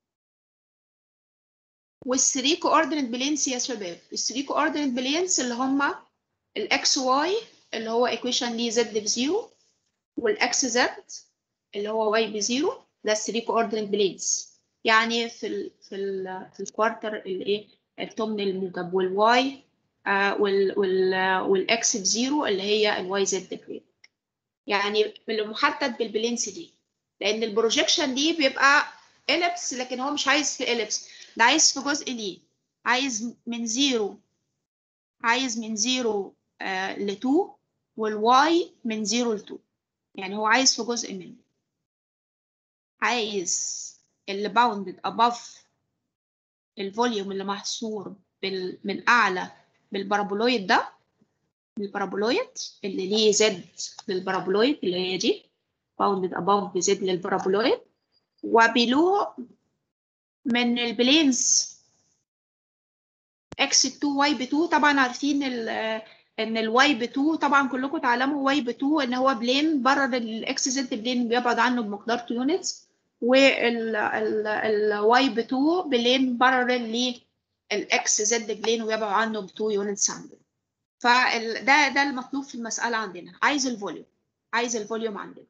والثري كوردينيت بلينس يا شباب الثري كوردينيت بلينس اللي هما الاكس واي اللي هو ايكويشن ليه زد بزيرو والاكس زد اللي هو واي بزيرو ده الثري كوردينيت بلينس يعني في ال في ال في الكوارتر الايه التمن الموجب والواي آه وال وال والاكس بزيرو اللي هي الواي زد بلين يعني محدد بالبلينس دي لان البروجيكشن دي بيبقى اليبس لكن هو مش عايز في اليبس ده عايز في جزء ليه عايز من زيرو عايز من زيرو آه ل 2 والواي من زيرو ل 2 يعني هو عايز في جزء منه عايز اللي باوندد above الفوليوم اللي محصور بال من اعلى بالبارابولويد ده البارابولويد اللي ليه زد للبارابولويد اللي هي دي باوندد above بزد للبارابولويد وبلو من البلينز x 2 y ب 2 طبعا عارفين ان الواي ب 2 طبعا كلكم تعلموا واي ب 2 ان هو بلين بره الاكس زد بلين بيبعد عنه بمقدار 2 يونتس والواي ب 2 بلين بره للاكس زد بلين ويبعد عنه ب 2 يونتس عندنا فده ده المطلوب في المساله عندنا عايز الفوليوم عايز الفوليوم عندنا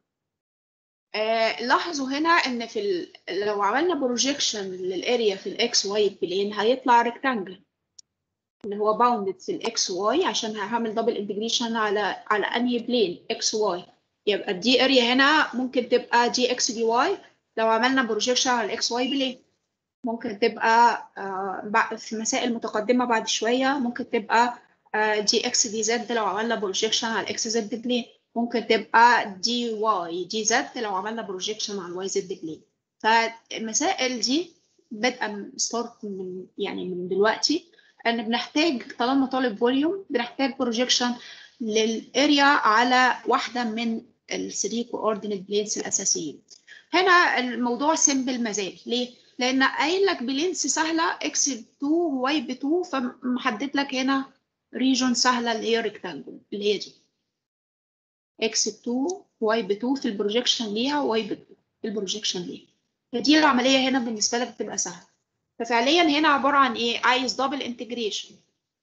آه لاحظوا هنا ان في ال... لو عملنا بروجيكشن للاريا في الاكس واي بلين هيطلع ريكتانجل اللي هو باوندد في الاكس واي عشان هعمل دبل انتجريشن على على انهي بلين اكس واي يبقى دي اريا هنا ممكن تبقى دي اكس دي واي لو عملنا بروجيكشن على الاكس واي بلين ممكن تبقى آه في مسائل متقدمه بعد شويه ممكن تبقى آه دي اكس دي زد لو عملنا بروجيكشن على الاكس زد بلين ممكن تبقى دي واي دي زد لو عملنا بروجيكشن على الواي زد بلين فالمسائل دي بادئه ستارت من يعني من دلوقتي ان بنحتاج طالما طالب فوليوم بنحتاج بروجيكشن للاريا على واحده من الثري كوردينيت بلينز الاساسيين هنا الموضوع سيمبل مازال ليه لان قايل لك بلينس سهله اكس ب 2 وواي ب 2 فمحدد لك هنا ريجون سهله اللي هي ريكتانجل اللي هي دي اكس ب 2 واي ب 2 في البروجيكشن ليها واي ب 2 في البروجيكشن ليها فدي العمليه هنا بالنسبه لك بتبقى سهله ففعليا هنا عباره عن ايه عايز دبل انتجريشن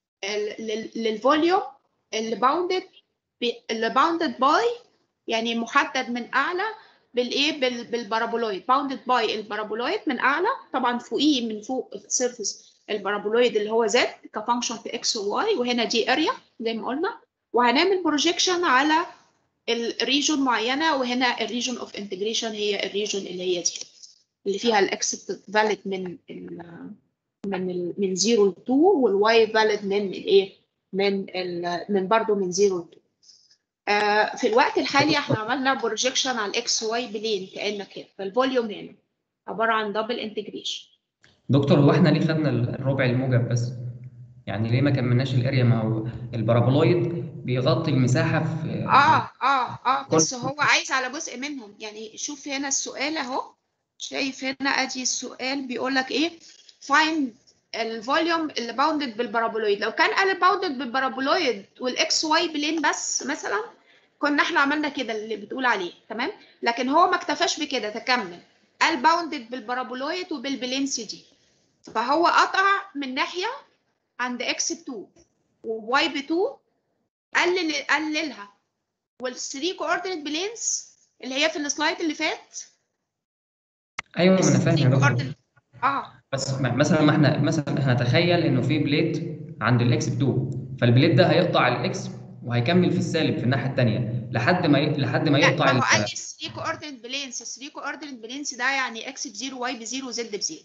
للفوليوم اللي باوندد اللي باوندد باي يعني محدد من اعلى بالايه بالبارابولويد باوندد باي البارابولويد من اعلى طبعا فوقيه من فوق السيرفيس البارابولويد اللي هو زد كفانكشن في اكس وواي وهنا دي اريا زي ما قلنا وهنعمل بروجيكشن على الريجون معينه وهنا الريجون اوف انتجريشن هي الريجون اللي هي دي اللي فيها الاكس فاليد من ال من ال من 0 ل 2 والواي فاليد من الايه من ال من برضه من 0 ل 2 آه في الوقت الحالي احنا عملنا بروجيكشن على الاكس واي بلين كانك كده فالفوليوم هنا عباره عن دبل انتجريشن دكتور هو احنا ليه خدنا الربع الموجب بس؟ يعني ليه ما كملناش الاريا ما هو البارابولويد بيغطي المساحه في اه اه اه بس هو عايز على جزء منهم يعني شوف هنا السؤال اهو شايف هنا ادي السؤال بيقول لك ايه find الفوليوم اللي باوندد بالبارابولويد لو كان قال باوندد بالبارابولويد والاكس واي بلين بس مثلا كنا احنا عملنا كده اللي بتقول عليه تمام لكن هو ما اكتفاش بكده تكمل قال باوندد بالبارابولويد وبالبلينس دي فهو قطع من ناحيه عند اكس 2 وواي ب 2 قلل قللها وال3 كوردينيت بلينز اللي هي في السلايد اللي فات ايوه ما انا فاهم يا دكتور coordinate- اه بس م- مثلا ما احنا مثلا هنتخيل انه في بليت عند الاكس ب 2 فالبليت ده هيقطع الاكس وهيكمل في السالب في الناحيه الثانيه لحد ما ي... لحد ما لا يقطع ما هو قال ال... لي 3 كوردينيت بلينز 3 كوردينيت بلينز ده يعني اكس بزيرو واي بزيرو وزد بزيرو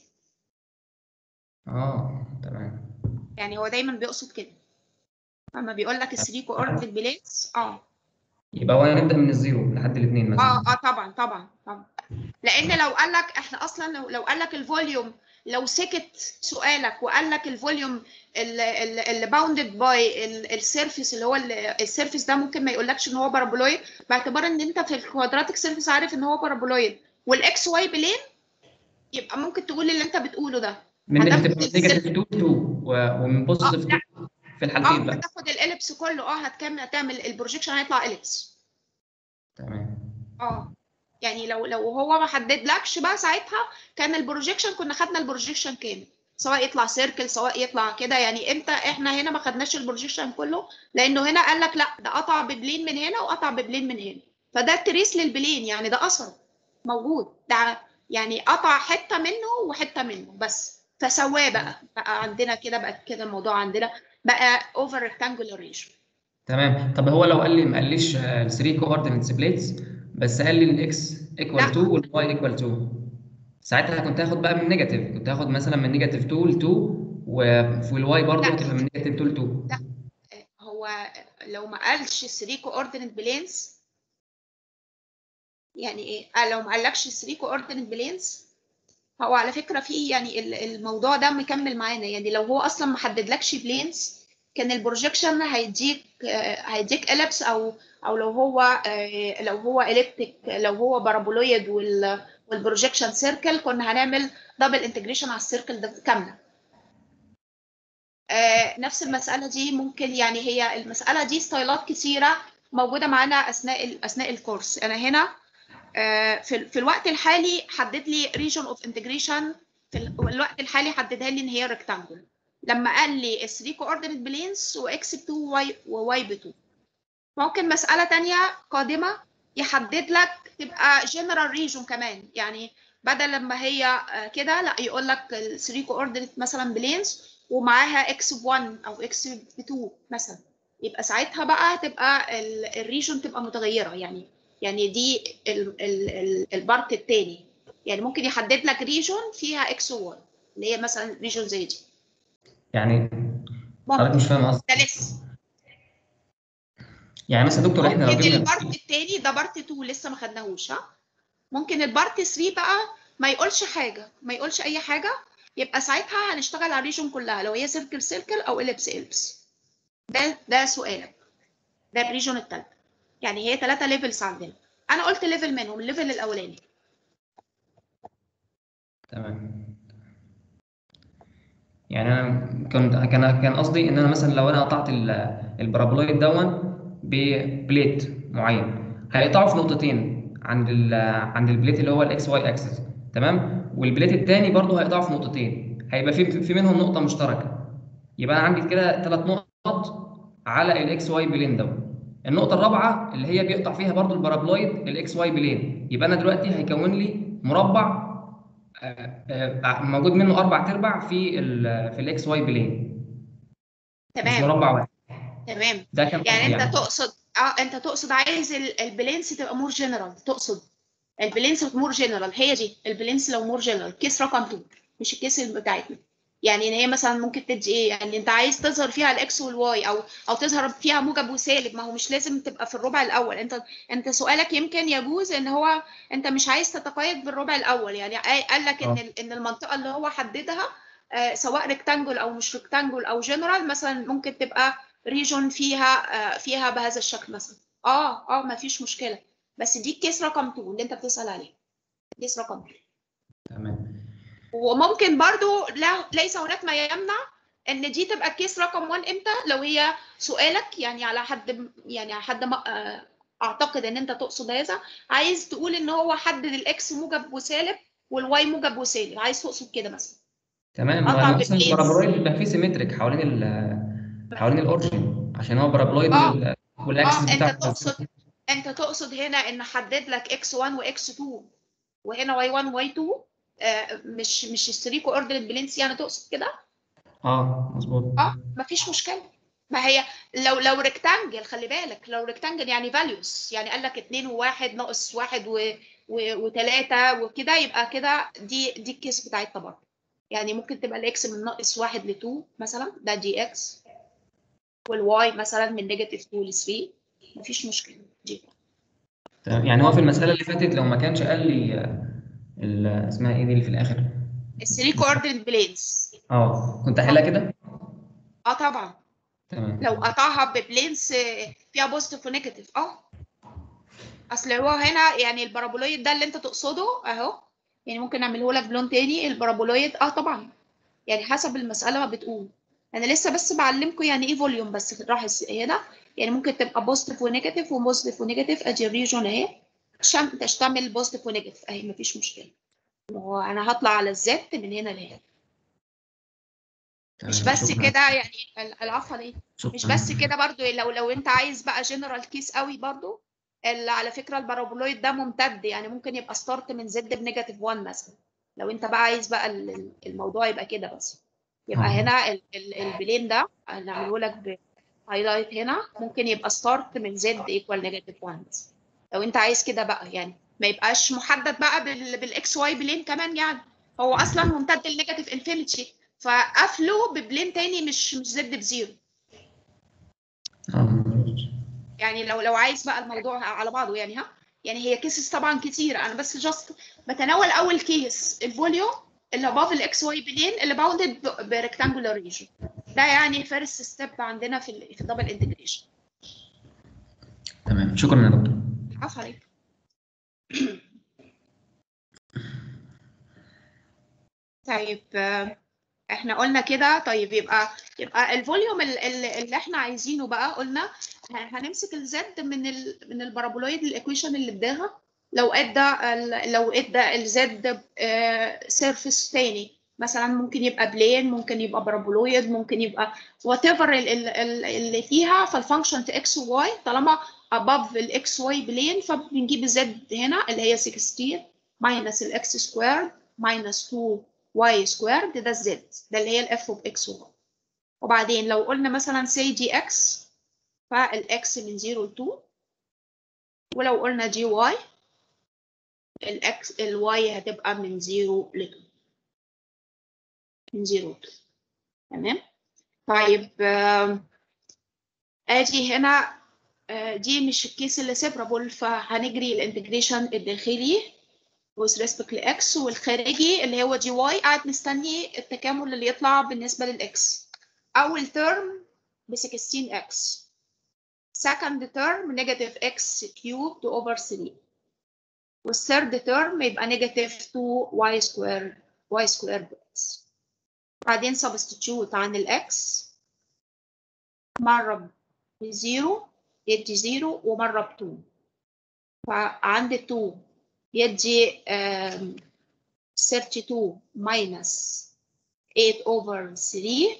اه تمام يعني هو دايما بيقصد كده اما بيقول لك 3 كوردينيت بلينز اه يبقى هو نبدا من الزيرو لحد الاثنين مثلا اه اه طبعا طبعا طبعا لان لو قال لك احنا اصلا لو, لو قال لك الفوليوم لو سكت سؤالك وقال لك الفوليوم اللي باوندد باي السيرفيس اللي هو السيرفيس ده ممكن ما يقولكش ان هو بارابولويد باعتبار ان انت في الكوادراتيك سيرفيس عارف ان هو بارابولويد والاكس واي بلين يبقى ممكن تقول اللي انت بتقوله ده من هتاخد تبقى السلك. نيجاتيف 2 2 و- ومن بوزيتيف لا. 2 في الحالتين اه بقى هتاخد الاليبس كله اه هتكمل هتعمل البروجيكشن هيطلع اليبس تمام اه يعني لو لو هو ما حددلكش بقى ساعتها كان البروجيكشن كنا خدنا البروجيكشن كامل سواء يطلع سيركل سواء يطلع كده يعني امتى احنا هنا ما خدناش البروجيكشن كله لانه هنا قال لك لا ده قطع ببلين من هنا وقطع ببلين من هنا فده تريس للبلين يعني ده اثر موجود ده يعني قطع حته منه وحته منه بس فسواه بقى بقى عندنا كده بقى كده الموضوع عندنا بقى اوفر ريكتانجولار ريجن تمام طب هو لو قال لي ما قاليش 3 كوردينيتس بليتس بس قال لي الاكس ايكوال لا. 2 والواي ايكوال 2 ساعتها كنت هاخد بقى من نيجاتيف كنت هاخد مثلا من نيجاتيف 2 ل 2 وفي الواي برضه لا. هتبقى من نيجاتيف 2 ل 2 هو لو ما قالش 3 coordinate بلينز يعني ايه آه، لو ما قالكش 3 coordinate بلينز هو على فكره في يعني ال- الموضوع ده مكمل معانا يعني لو هو اصلا ما حددلكش بلينز كان البروجيكشن هيديك آه، هيديك اليبس او او لو هو آه، لو هو اليبتيك لو هو بارابولويد وال والبروجيكشن سيركل كنا هنعمل دبل انتجريشن على السيركل ده كامله آه، نفس المسألة دي ممكن يعني هي المسألة دي ستايلات كتيرة موجودة معانا أثناء ال- أثناء الكورس أنا هنا آه، في ال- في الوقت الحالي حدد لي region of integration في ال- الوقت الحالي حددها لي إن هي rectangle لما قال لي 3 coordinate planes و x ب 2 و y و y ب 2 ممكن مسألة تانية قادمة يحدد لك تبقى general region كمان يعني بدل لما هي آه، كده لا يقول لك ال 3 coordinate مثلا planes ومعاها اكس ب 1 او اكس ب 2 مثلا يبقى ساعتها بقى تبقى الريجون تبقى متغيره يعني يعني دي ال- ال- ال- البارت الثاني يعني ممكن يحدد لك ريجون فيها اكس و 1 اللي هي مثلا ريجون زي دي يعني حضرتك ممكن مش فاهم قصدي ده لسه يعني مثلا دكتور احنا لو ممكن جبنا البارت الثاني ده بارت 2 لسه ما خدناهوش ها ممكن البارت 3 بقى ما يقولش حاجه ما يقولش اي حاجه يبقى ساعتها هنشتغل على الريجون كلها لو هي سيركل سيركل او اليبس اليبس ده ده سؤالك ده الريجون الثالثه يعني هي ثلاثه ليفلز عندنا انا قلت ليفل منهم الليفل الاولاني تمام يعني انا كنت كان كان قصدي ان انا مثلا لو انا قطعت ال- البارابولويد دون ببليت معين هيقطعه في نقطتين عند ال عند البليت اللي هو الاكس واي اكسس تمام والبليت الثاني برضه هيقطعه في نقطتين هيبقى في في منهم نقطه مشتركه يبقى انا عندي كده ثلاث نقط على الاكس واي بلين دون النقطه الرابعه اللي هي بيقطع فيها برضه البارابولويد الاكس واي بلين يبقى انا دلوقتي هيكون لي مربع آه، آه، موجود منه اربع تربع في ال في الاكس واي بلين مش تمام مربع واحد تمام ده كان يعني قصدي انت تقصد اه انت تقصد عايز ال- البلينس تبقى مور جنرال تقصد البلينس مور جنرال هي دي البلينس لو مور جنرال كيس رقم 2 مش الكيس اللي بتاعتنا يعني ان هي مثلا ممكن تدي ايه يعني انت عايز تظهر فيها الاكس والواي او او تظهر فيها موجب وسالب ما هو مش لازم تبقى في الربع الاول انت انت سؤالك يمكن يجوز ان هو انت مش عايز تتقيد بالربع الاول يعني قال- قال لك ان اه. ال- ان المنطقه اللي هو حددها آه، سواء ريكتانجل او مش ريكتانجل او جنرال مثلا ممكن تبقى ريجون فيها آه، فيها بهذا الشكل مثلا اه اه ما فيش مشكله بس دي الكيس رقم 2 اللي انت بتسال عليه كيس رقم 2 تمام وممكن برضو لا ليس هناك ما يمنع ان دي تبقى الكيس رقم 1 امتى لو هي سؤالك يعني على حد يعني على حد ما آه، اعتقد ان انت تقصد هذا عايز تقول ان هو حدد الاكس موجب وسالب والواي موجب وسالب عايز تقصد كده مثلا تمام قطع ما مثلا بالبلينز. البارابولويد بيبقى فيه سيمتريك حوالين ال حوالين الاورجن عشان هو بارابولويد اه. وال- والاكسس اه انت بتاعه تقصد انت تقصد هنا ان حدد لك اكس 1 واكس 2 وهنا واي 1 واي 2 آه مش مش الثري كوردينيت بلينس يعني تقصد كده اه مظبوط اه مفيش مشكله ما هي لو لو ريكتانجل خلي بالك لو ريكتانجل يعني فاليوز يعني قال لك 2 و1 ناقص 1 و و3 وكده يبقى كده دي دي الكيس بتاعتنا برضه يعني ممكن تبقى الاكس من ناقص 1 ل 2 مثلا ده دي اكس والواي مثلا من نيجاتيف 2 ل 3 مفيش مشكله دي تمام يعني هو في المسألة اللي فاتت لو ما كانش قال لي آه، ال- اسمها ايه دي اللي في الآخر الثري كوردينيت بلينز اه كنت هحلها كده اه طبعا تمام لو قطعها ببلينس فيها بوزيتيف ونيجاتيف اه اصل هو هنا يعني البارابولويد ده اللي انت تقصده اهو يعني ممكن نعمله لك بلون تاني البارابولويد اه طبعا يعني حسب المساله ما بتقول انا لسه بس بعلمكم يعني ايه فوليوم بس راح هنا يعني ممكن تبقى بوزيتيف ونيجاتيف وبوزيتيف ونيجاتيف ادي الريجون اهي عشان تشتمل بوزيتيف ونيجاتيف اهي مفيش مشكله هو انا هطلع على الزد من هنا لهنا مش تمام، بس شكراً. كده يعني ال- العفو عليك مش شكراً. بس كده برضو لو لو انت عايز بقى جنرال كيس قوي برضو ال- على فكره البارابولويد ده ممتد يعني ممكن يبقى ستارت من زد بنيجاتيف 1 مثلا لو انت بقى عايز بقى ال- ال- الموضوع يبقى كده بس يبقى آه. هنا ال- ال- البلين ده هنعمله لك بهايلايت هنا ممكن يبقى ستارت من زد ايكوال نيجاتيف 1 بس لو انت عايز كده بقى يعني ما يبقاش محدد بقى بال- بالاكس واي بلين كمان يعني هو اصلا ممتد لنيجاتيف انفينيتي فقفله ببلين تاني مش مش زد بزيرو آه. يعني لو لو عايز بقى الموضوع على بعضه يعني ها يعني هي كيسز طبعا كتير انا بس جاست بتناول اول كيس الفوليوم اللي above الاكس واي بلين اللي باوندد بريكتانجولار ريجن ده يعني فيرست ستيب عندنا في ال في الدبل انتجريشن تمام شكرا يا دكتور عفوا عليك طيب آه، احنا قلنا كده طيب يبقى يبقى الفوليوم ال- ال- اللي احنا عايزينه بقى قلنا ه- هنمسك الزد من ال من البارابولويد الايكويشن اللي اداها لو ادى ال- لو ادى الزد سيرفيس تاني مثلا ممكن يبقى بلين ممكن يبقى بارابولويد ممكن يبقى وات ايفر اللي فيها فالفانكشن اكس وواي طالما above الاكس واي بلين فبنجيب الزد هنا اللي هي 16 ماينس الاكس سكوير ماينس 2 واي سكوير ده الزد ده اللي هي الاف اوف اكس وواي وبعدين لو قلنا مثلا سي دي اكس فالاكس من 0 ل 2 ولو قلنا دي واي الاكس الواي هتبقى من 0 ل 2 من 0 ل 2 تمام طيب آم، ادي هنا آه، دي مش الكيس اللي سيبرابل فهنجري الانتجريشن الداخلي with respect ل x والخارجي اللي هو دي y قاعد مستني التكامل اللي يطلع بالنسبة للإكس أول term ب 16x second term negative x cubed over 3 والثird term يبقى negative 2y squared y squared x بعدين substitute عن الإكس مرة بزيرو يدي زيرو ومرة بتو فعند 2 يدي آم، 32 minus 8 over 3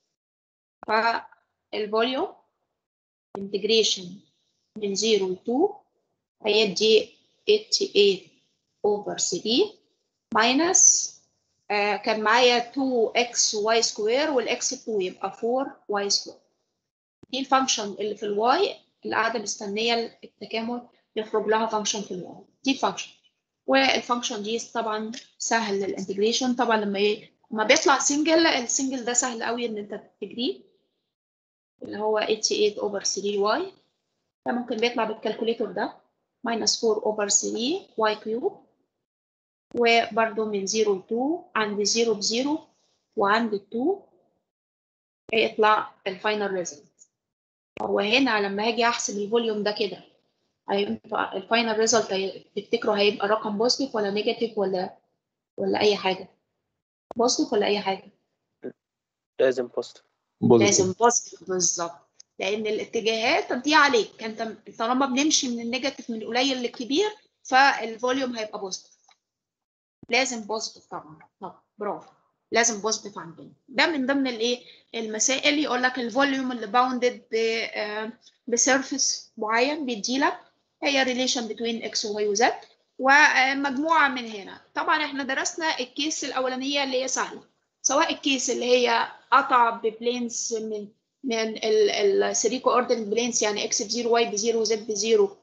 فالفوليوم integration من 0 ل 2 هيدي 88 over 3 minus آه كان معايا 2x y سكوير والاكس 2 يبقى 4y سكوير دي الفانكشن اللي في الواي اللي قاعده مستنيه التكامل يخرج لها فانكشن في الواي دي الفانكشن والفانكشن دي طبعا سهل الانتجريشن طبعا لما ي... لما بيطلع سنجل السنجل ده سهل قوي ان انت تجريه اللي هو 88 over 3y ده ممكن بيطلع بالكالكوليتور ده minus 4 over 3 y cube وبرده من 0 ل 2 عند 0 ب 0 وعند 2 هيطلع الفاينل ريزلت هو هنا لما هاجي احسب الفوليوم ده كده هيبقى الفاينل ريزلت تفتكروا هيبقى رقم بوزيتيف ولا نيجاتيف ولا ولا اي حاجه بوزيتيف ولا اي حاجه لازم بوست لازم بوزيتيف بالظبط لان الاتجاهات دي عليك انت طالما بنمشي من النيجاتيف من القليل للكبير فالفوليوم هيبقى بوزيتيف لازم بوزيتيف طبعا طبعا برافو لازم بوزيتيف عندنا ده من ضمن الايه المسائل يقول لك الفوليوم اللي باوندد بسيرفيس معين بيديلك هي ريليشن بين اكس وواي وزد ومجموعه من هنا طبعا احنا درسنا الكيس الاولانيه اللي هي سهله سواء الكيس اللي هي قطع ببلينز من من ال 3 كوردينيت بلينز يعني اكس بزيرو واي بزيرو وزد بزيرو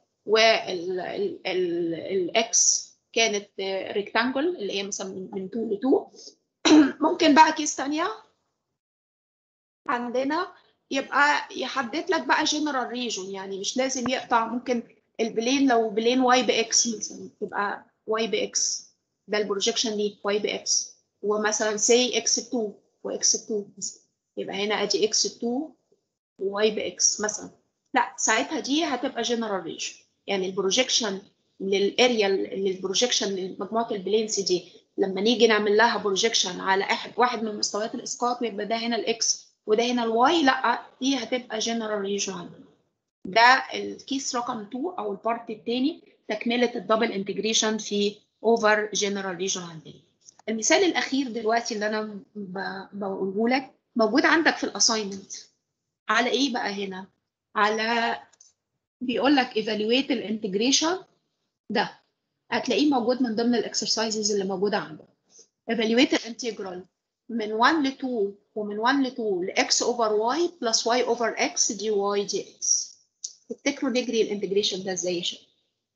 والاكس كانت ريكتانجل اللي هي مثلا من من 2 ل 2 ممكن بقى كيس تانية عندنا يبقى يحدد لك بقى جنرال ريجون يعني مش لازم يقطع ممكن البلين لو بلين واي باكس مثلا تبقى واي باكس ده البروجيكشن ليه واي باكس ومثلا سي اكس 2 واكس 2 مثلا يبقى هنا ادي اكس 2 وواي باكس مثلا لا ساعتها دي هتبقى جنرال ريجون يعني البروجيكشن للاريا للبروجيكشن لمجموعه البلينس دي لما نيجي نعمل لها بروجيكشن على احد واحد من مستويات الاسقاط ويبقى ده هنا الاكس وده هنا الواي لا دي هتبقى جنرال ريجن ده الكيس رقم 2 او البارت الثاني تكمله الدبل انتجريشن في اوفر جنرال ريجن عندنا المثال الاخير دلوقتي اللي انا ب- بقوله لك موجود عندك في الاساينمنت على ايه بقى هنا على بيقول لك evaluate الانتجريشن ده هتلاقيه موجود من ضمن الاكسرسايزز اللي موجوده عندك evaluate الانتجرال من 1 ل 2 ومن 1 ل 2 ل x over y plus y over x dy dx تفتكروا نجري الانتجريشن ده ازاي يا شباب؟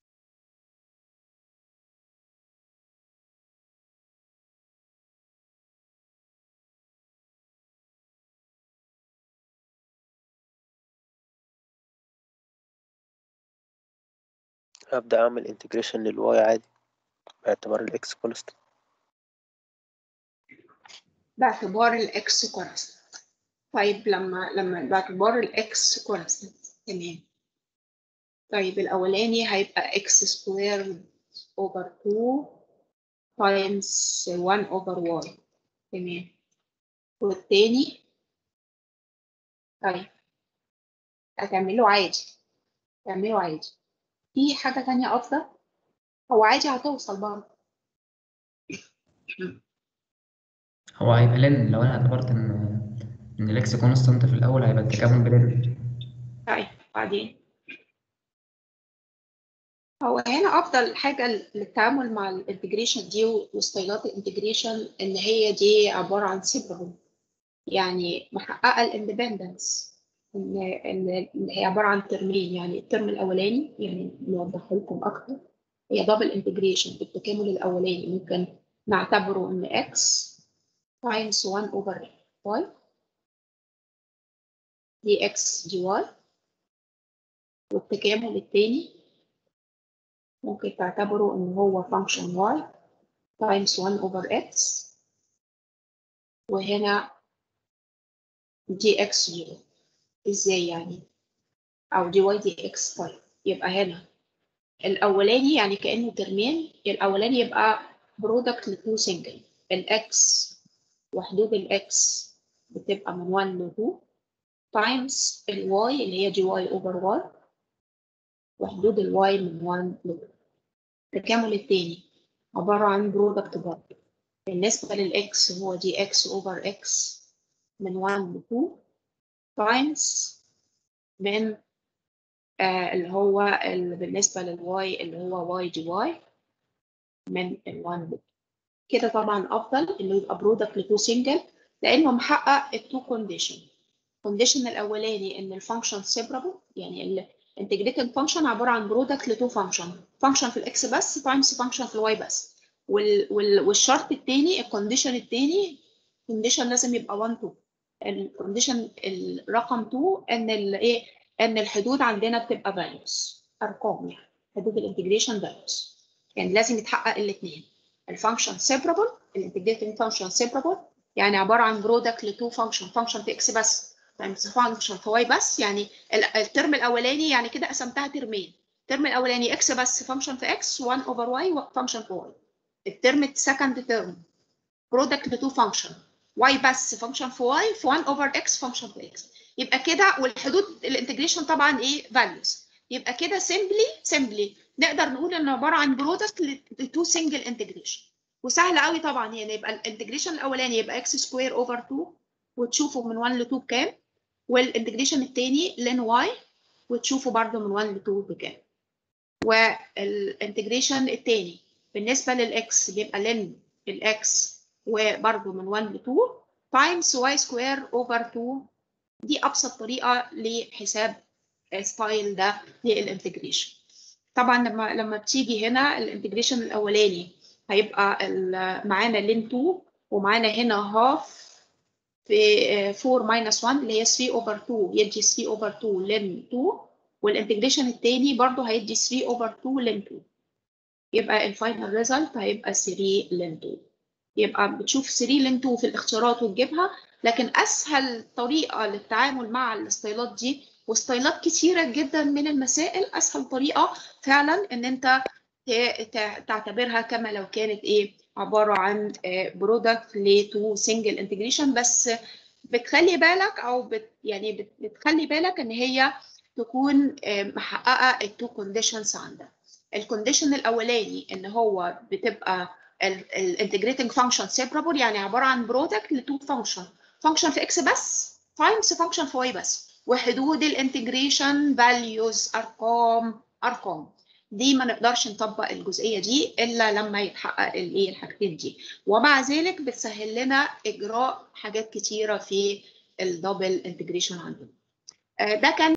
هبدأ أعمل انتجريشن للواي عادي باعتبار الإكس كونست باعتبار الاكس كونستنت طيب لما لما باعتبار الاكس كونستنت تمام طيب الاولاني هيبقى اكس سكوير اوفر 2 تايمز 1 اوفر واي تمام والتاني طيب هتعمله عادي تعمله عادي في حاجة تانية أفضل هو عادي هتوصل برضه هو هيبقى لن لو انا اعتبرت ان ان الاكس كونستانت في الاول هيبقى التكامل بلن طيب بعدين هو هنا افضل حاجه للتعامل مع الانتجريشن دي وستايلات الانتجريشن ان هي دي عباره عن سيبرابل يعني محققه الاندبندنس ان ان إن هي عباره عن ترمين يعني الترم الاولاني يعني نوضحه لكم اكتر هي دبل انتجريشن بالتكامل الاولاني ممكن نعتبره ان x times 1 over y dx dy والتكامل التاني ممكن تعتبره ان هو function y times 1 over x وهنا dx dy ازاي يعني او dy dx طيب يبقى هنا الاولاني يعني كانه ترمين الاولاني يبقى برودكت لتو سنجل الاكس وحدود الاكس بتبقى من 1 ل 2 تايمز الواي اللي هي جي واي اوفر واي وحدود الواي من 1 ل 2 التكامل الثاني عبارة عن برودكت برضه بالنسبة للإكس هو دي إكس أوفر إكس من 1 ل 2 تايمز من آه اللي هو اللي بالنسبة للواي اللي هو واي دي واي من ال 1 ل 2 كده طبعا أفضل إنه يبقى برودكت لتو سنجل لأنه محقق التو كونديشن الكونديشن الأولاني إن الفانكشن سيبرابل يعني الانتجريتد فانكشن عبارة عن برودكت لتو فانكشن فانكشن في الإكس بس تايمز فانكشن في الواي بس وال وال والشرط الثاني الكونديشن الثاني كونديشن لازم يبقى 1 2 الكونديشن الرقم 2 ان الايه ان الحدود عندنا بتبقى فاليوز ارقام يعني حدود الانتجريشن فاليوز يعني لازم يتحقق الاثنين الفانكشن سيبرابل الانتجريتد فانكشن سيبرابل يعني عباره عن برودكت لتو فانكشن فانكشن في اكس بس تايمز فانكشن في واي بس يعني الترم الاولاني يعني كده قسمتها ترمين الترم الاولاني اكس بس فانكشن في اكس 1 اوفر واي فانكشن في واي الترم السكند ترم برودكت لتو فانكشن واي بس فانكشن في واي في 1 اوفر اكس فانكشن في اكس يبقى كده والحدود الانتجريشن طبعا ايه فاليوز يبقى كده سيمبلي سيمبلي نقدر نقول ان عباره عن برودكت لتو سنجل انتجريشن وسهل قوي طبعا يعني يبقى الانتجريشن الاولاني يبقى اكس سكوير اوفر 2 وتشوفوا من 1 ل 2 بكام والانتجريشن الثاني لين واي وتشوفوا برده من 1 ل 2 بكام والانتجريشن الثاني بالنسبه للاكس بيبقى لين الاكس وبرده من 1 ل 2 تايمز واي سكوير اوفر 2 دي ابسط طريقه لحساب ستايل ده للانتجريشن طبعا لما لما بتيجي هنا الانتجريشن الاولاني هيبقى معانا لين 2 ومعانا هنا هاف في 4 ماينس 1 اللي هي 3 اوفر 2 يدي 3 اوفر 2 لين 2 والانتجريشن الثاني برضه هيدي 3 اوفر 2 لين 2 يبقى الفاينل ريزلت هيبقى 3 لين 2 يبقى بتشوف 3 لين 2 في الاختيارات وتجيبها لكن اسهل طريقه للتعامل مع الستايلات دي وستايلات كتيره جدا من المسائل اسهل طريقه فعلا ان انت ت- ت- تعتبرها كما لو كانت ايه عباره عن برودكت لتو سنجل انتجريشن بس بتخلي بالك او بت يعني بت- بتخلي بالك ان هي تكون آه، محققه التو كونديشنز عندك الكونديشن الاولاني ان هو بتبقى الانتجريتنج فانكشن سيبرابل يعني عباره عن برودكت لتو فانكشن فانكشن في اكس بس تايمز فانكشن في واي بس وحدود الانتجريشن فاليوز ارقام ارقام دي ما نقدرش نطبق الجزئيه دي الا لما يتحقق الايه الحاجتين دي ومع ذلك بتسهل لنا اجراء حاجات كتيره في الدبل انتجريشن عندنا آه، ده كان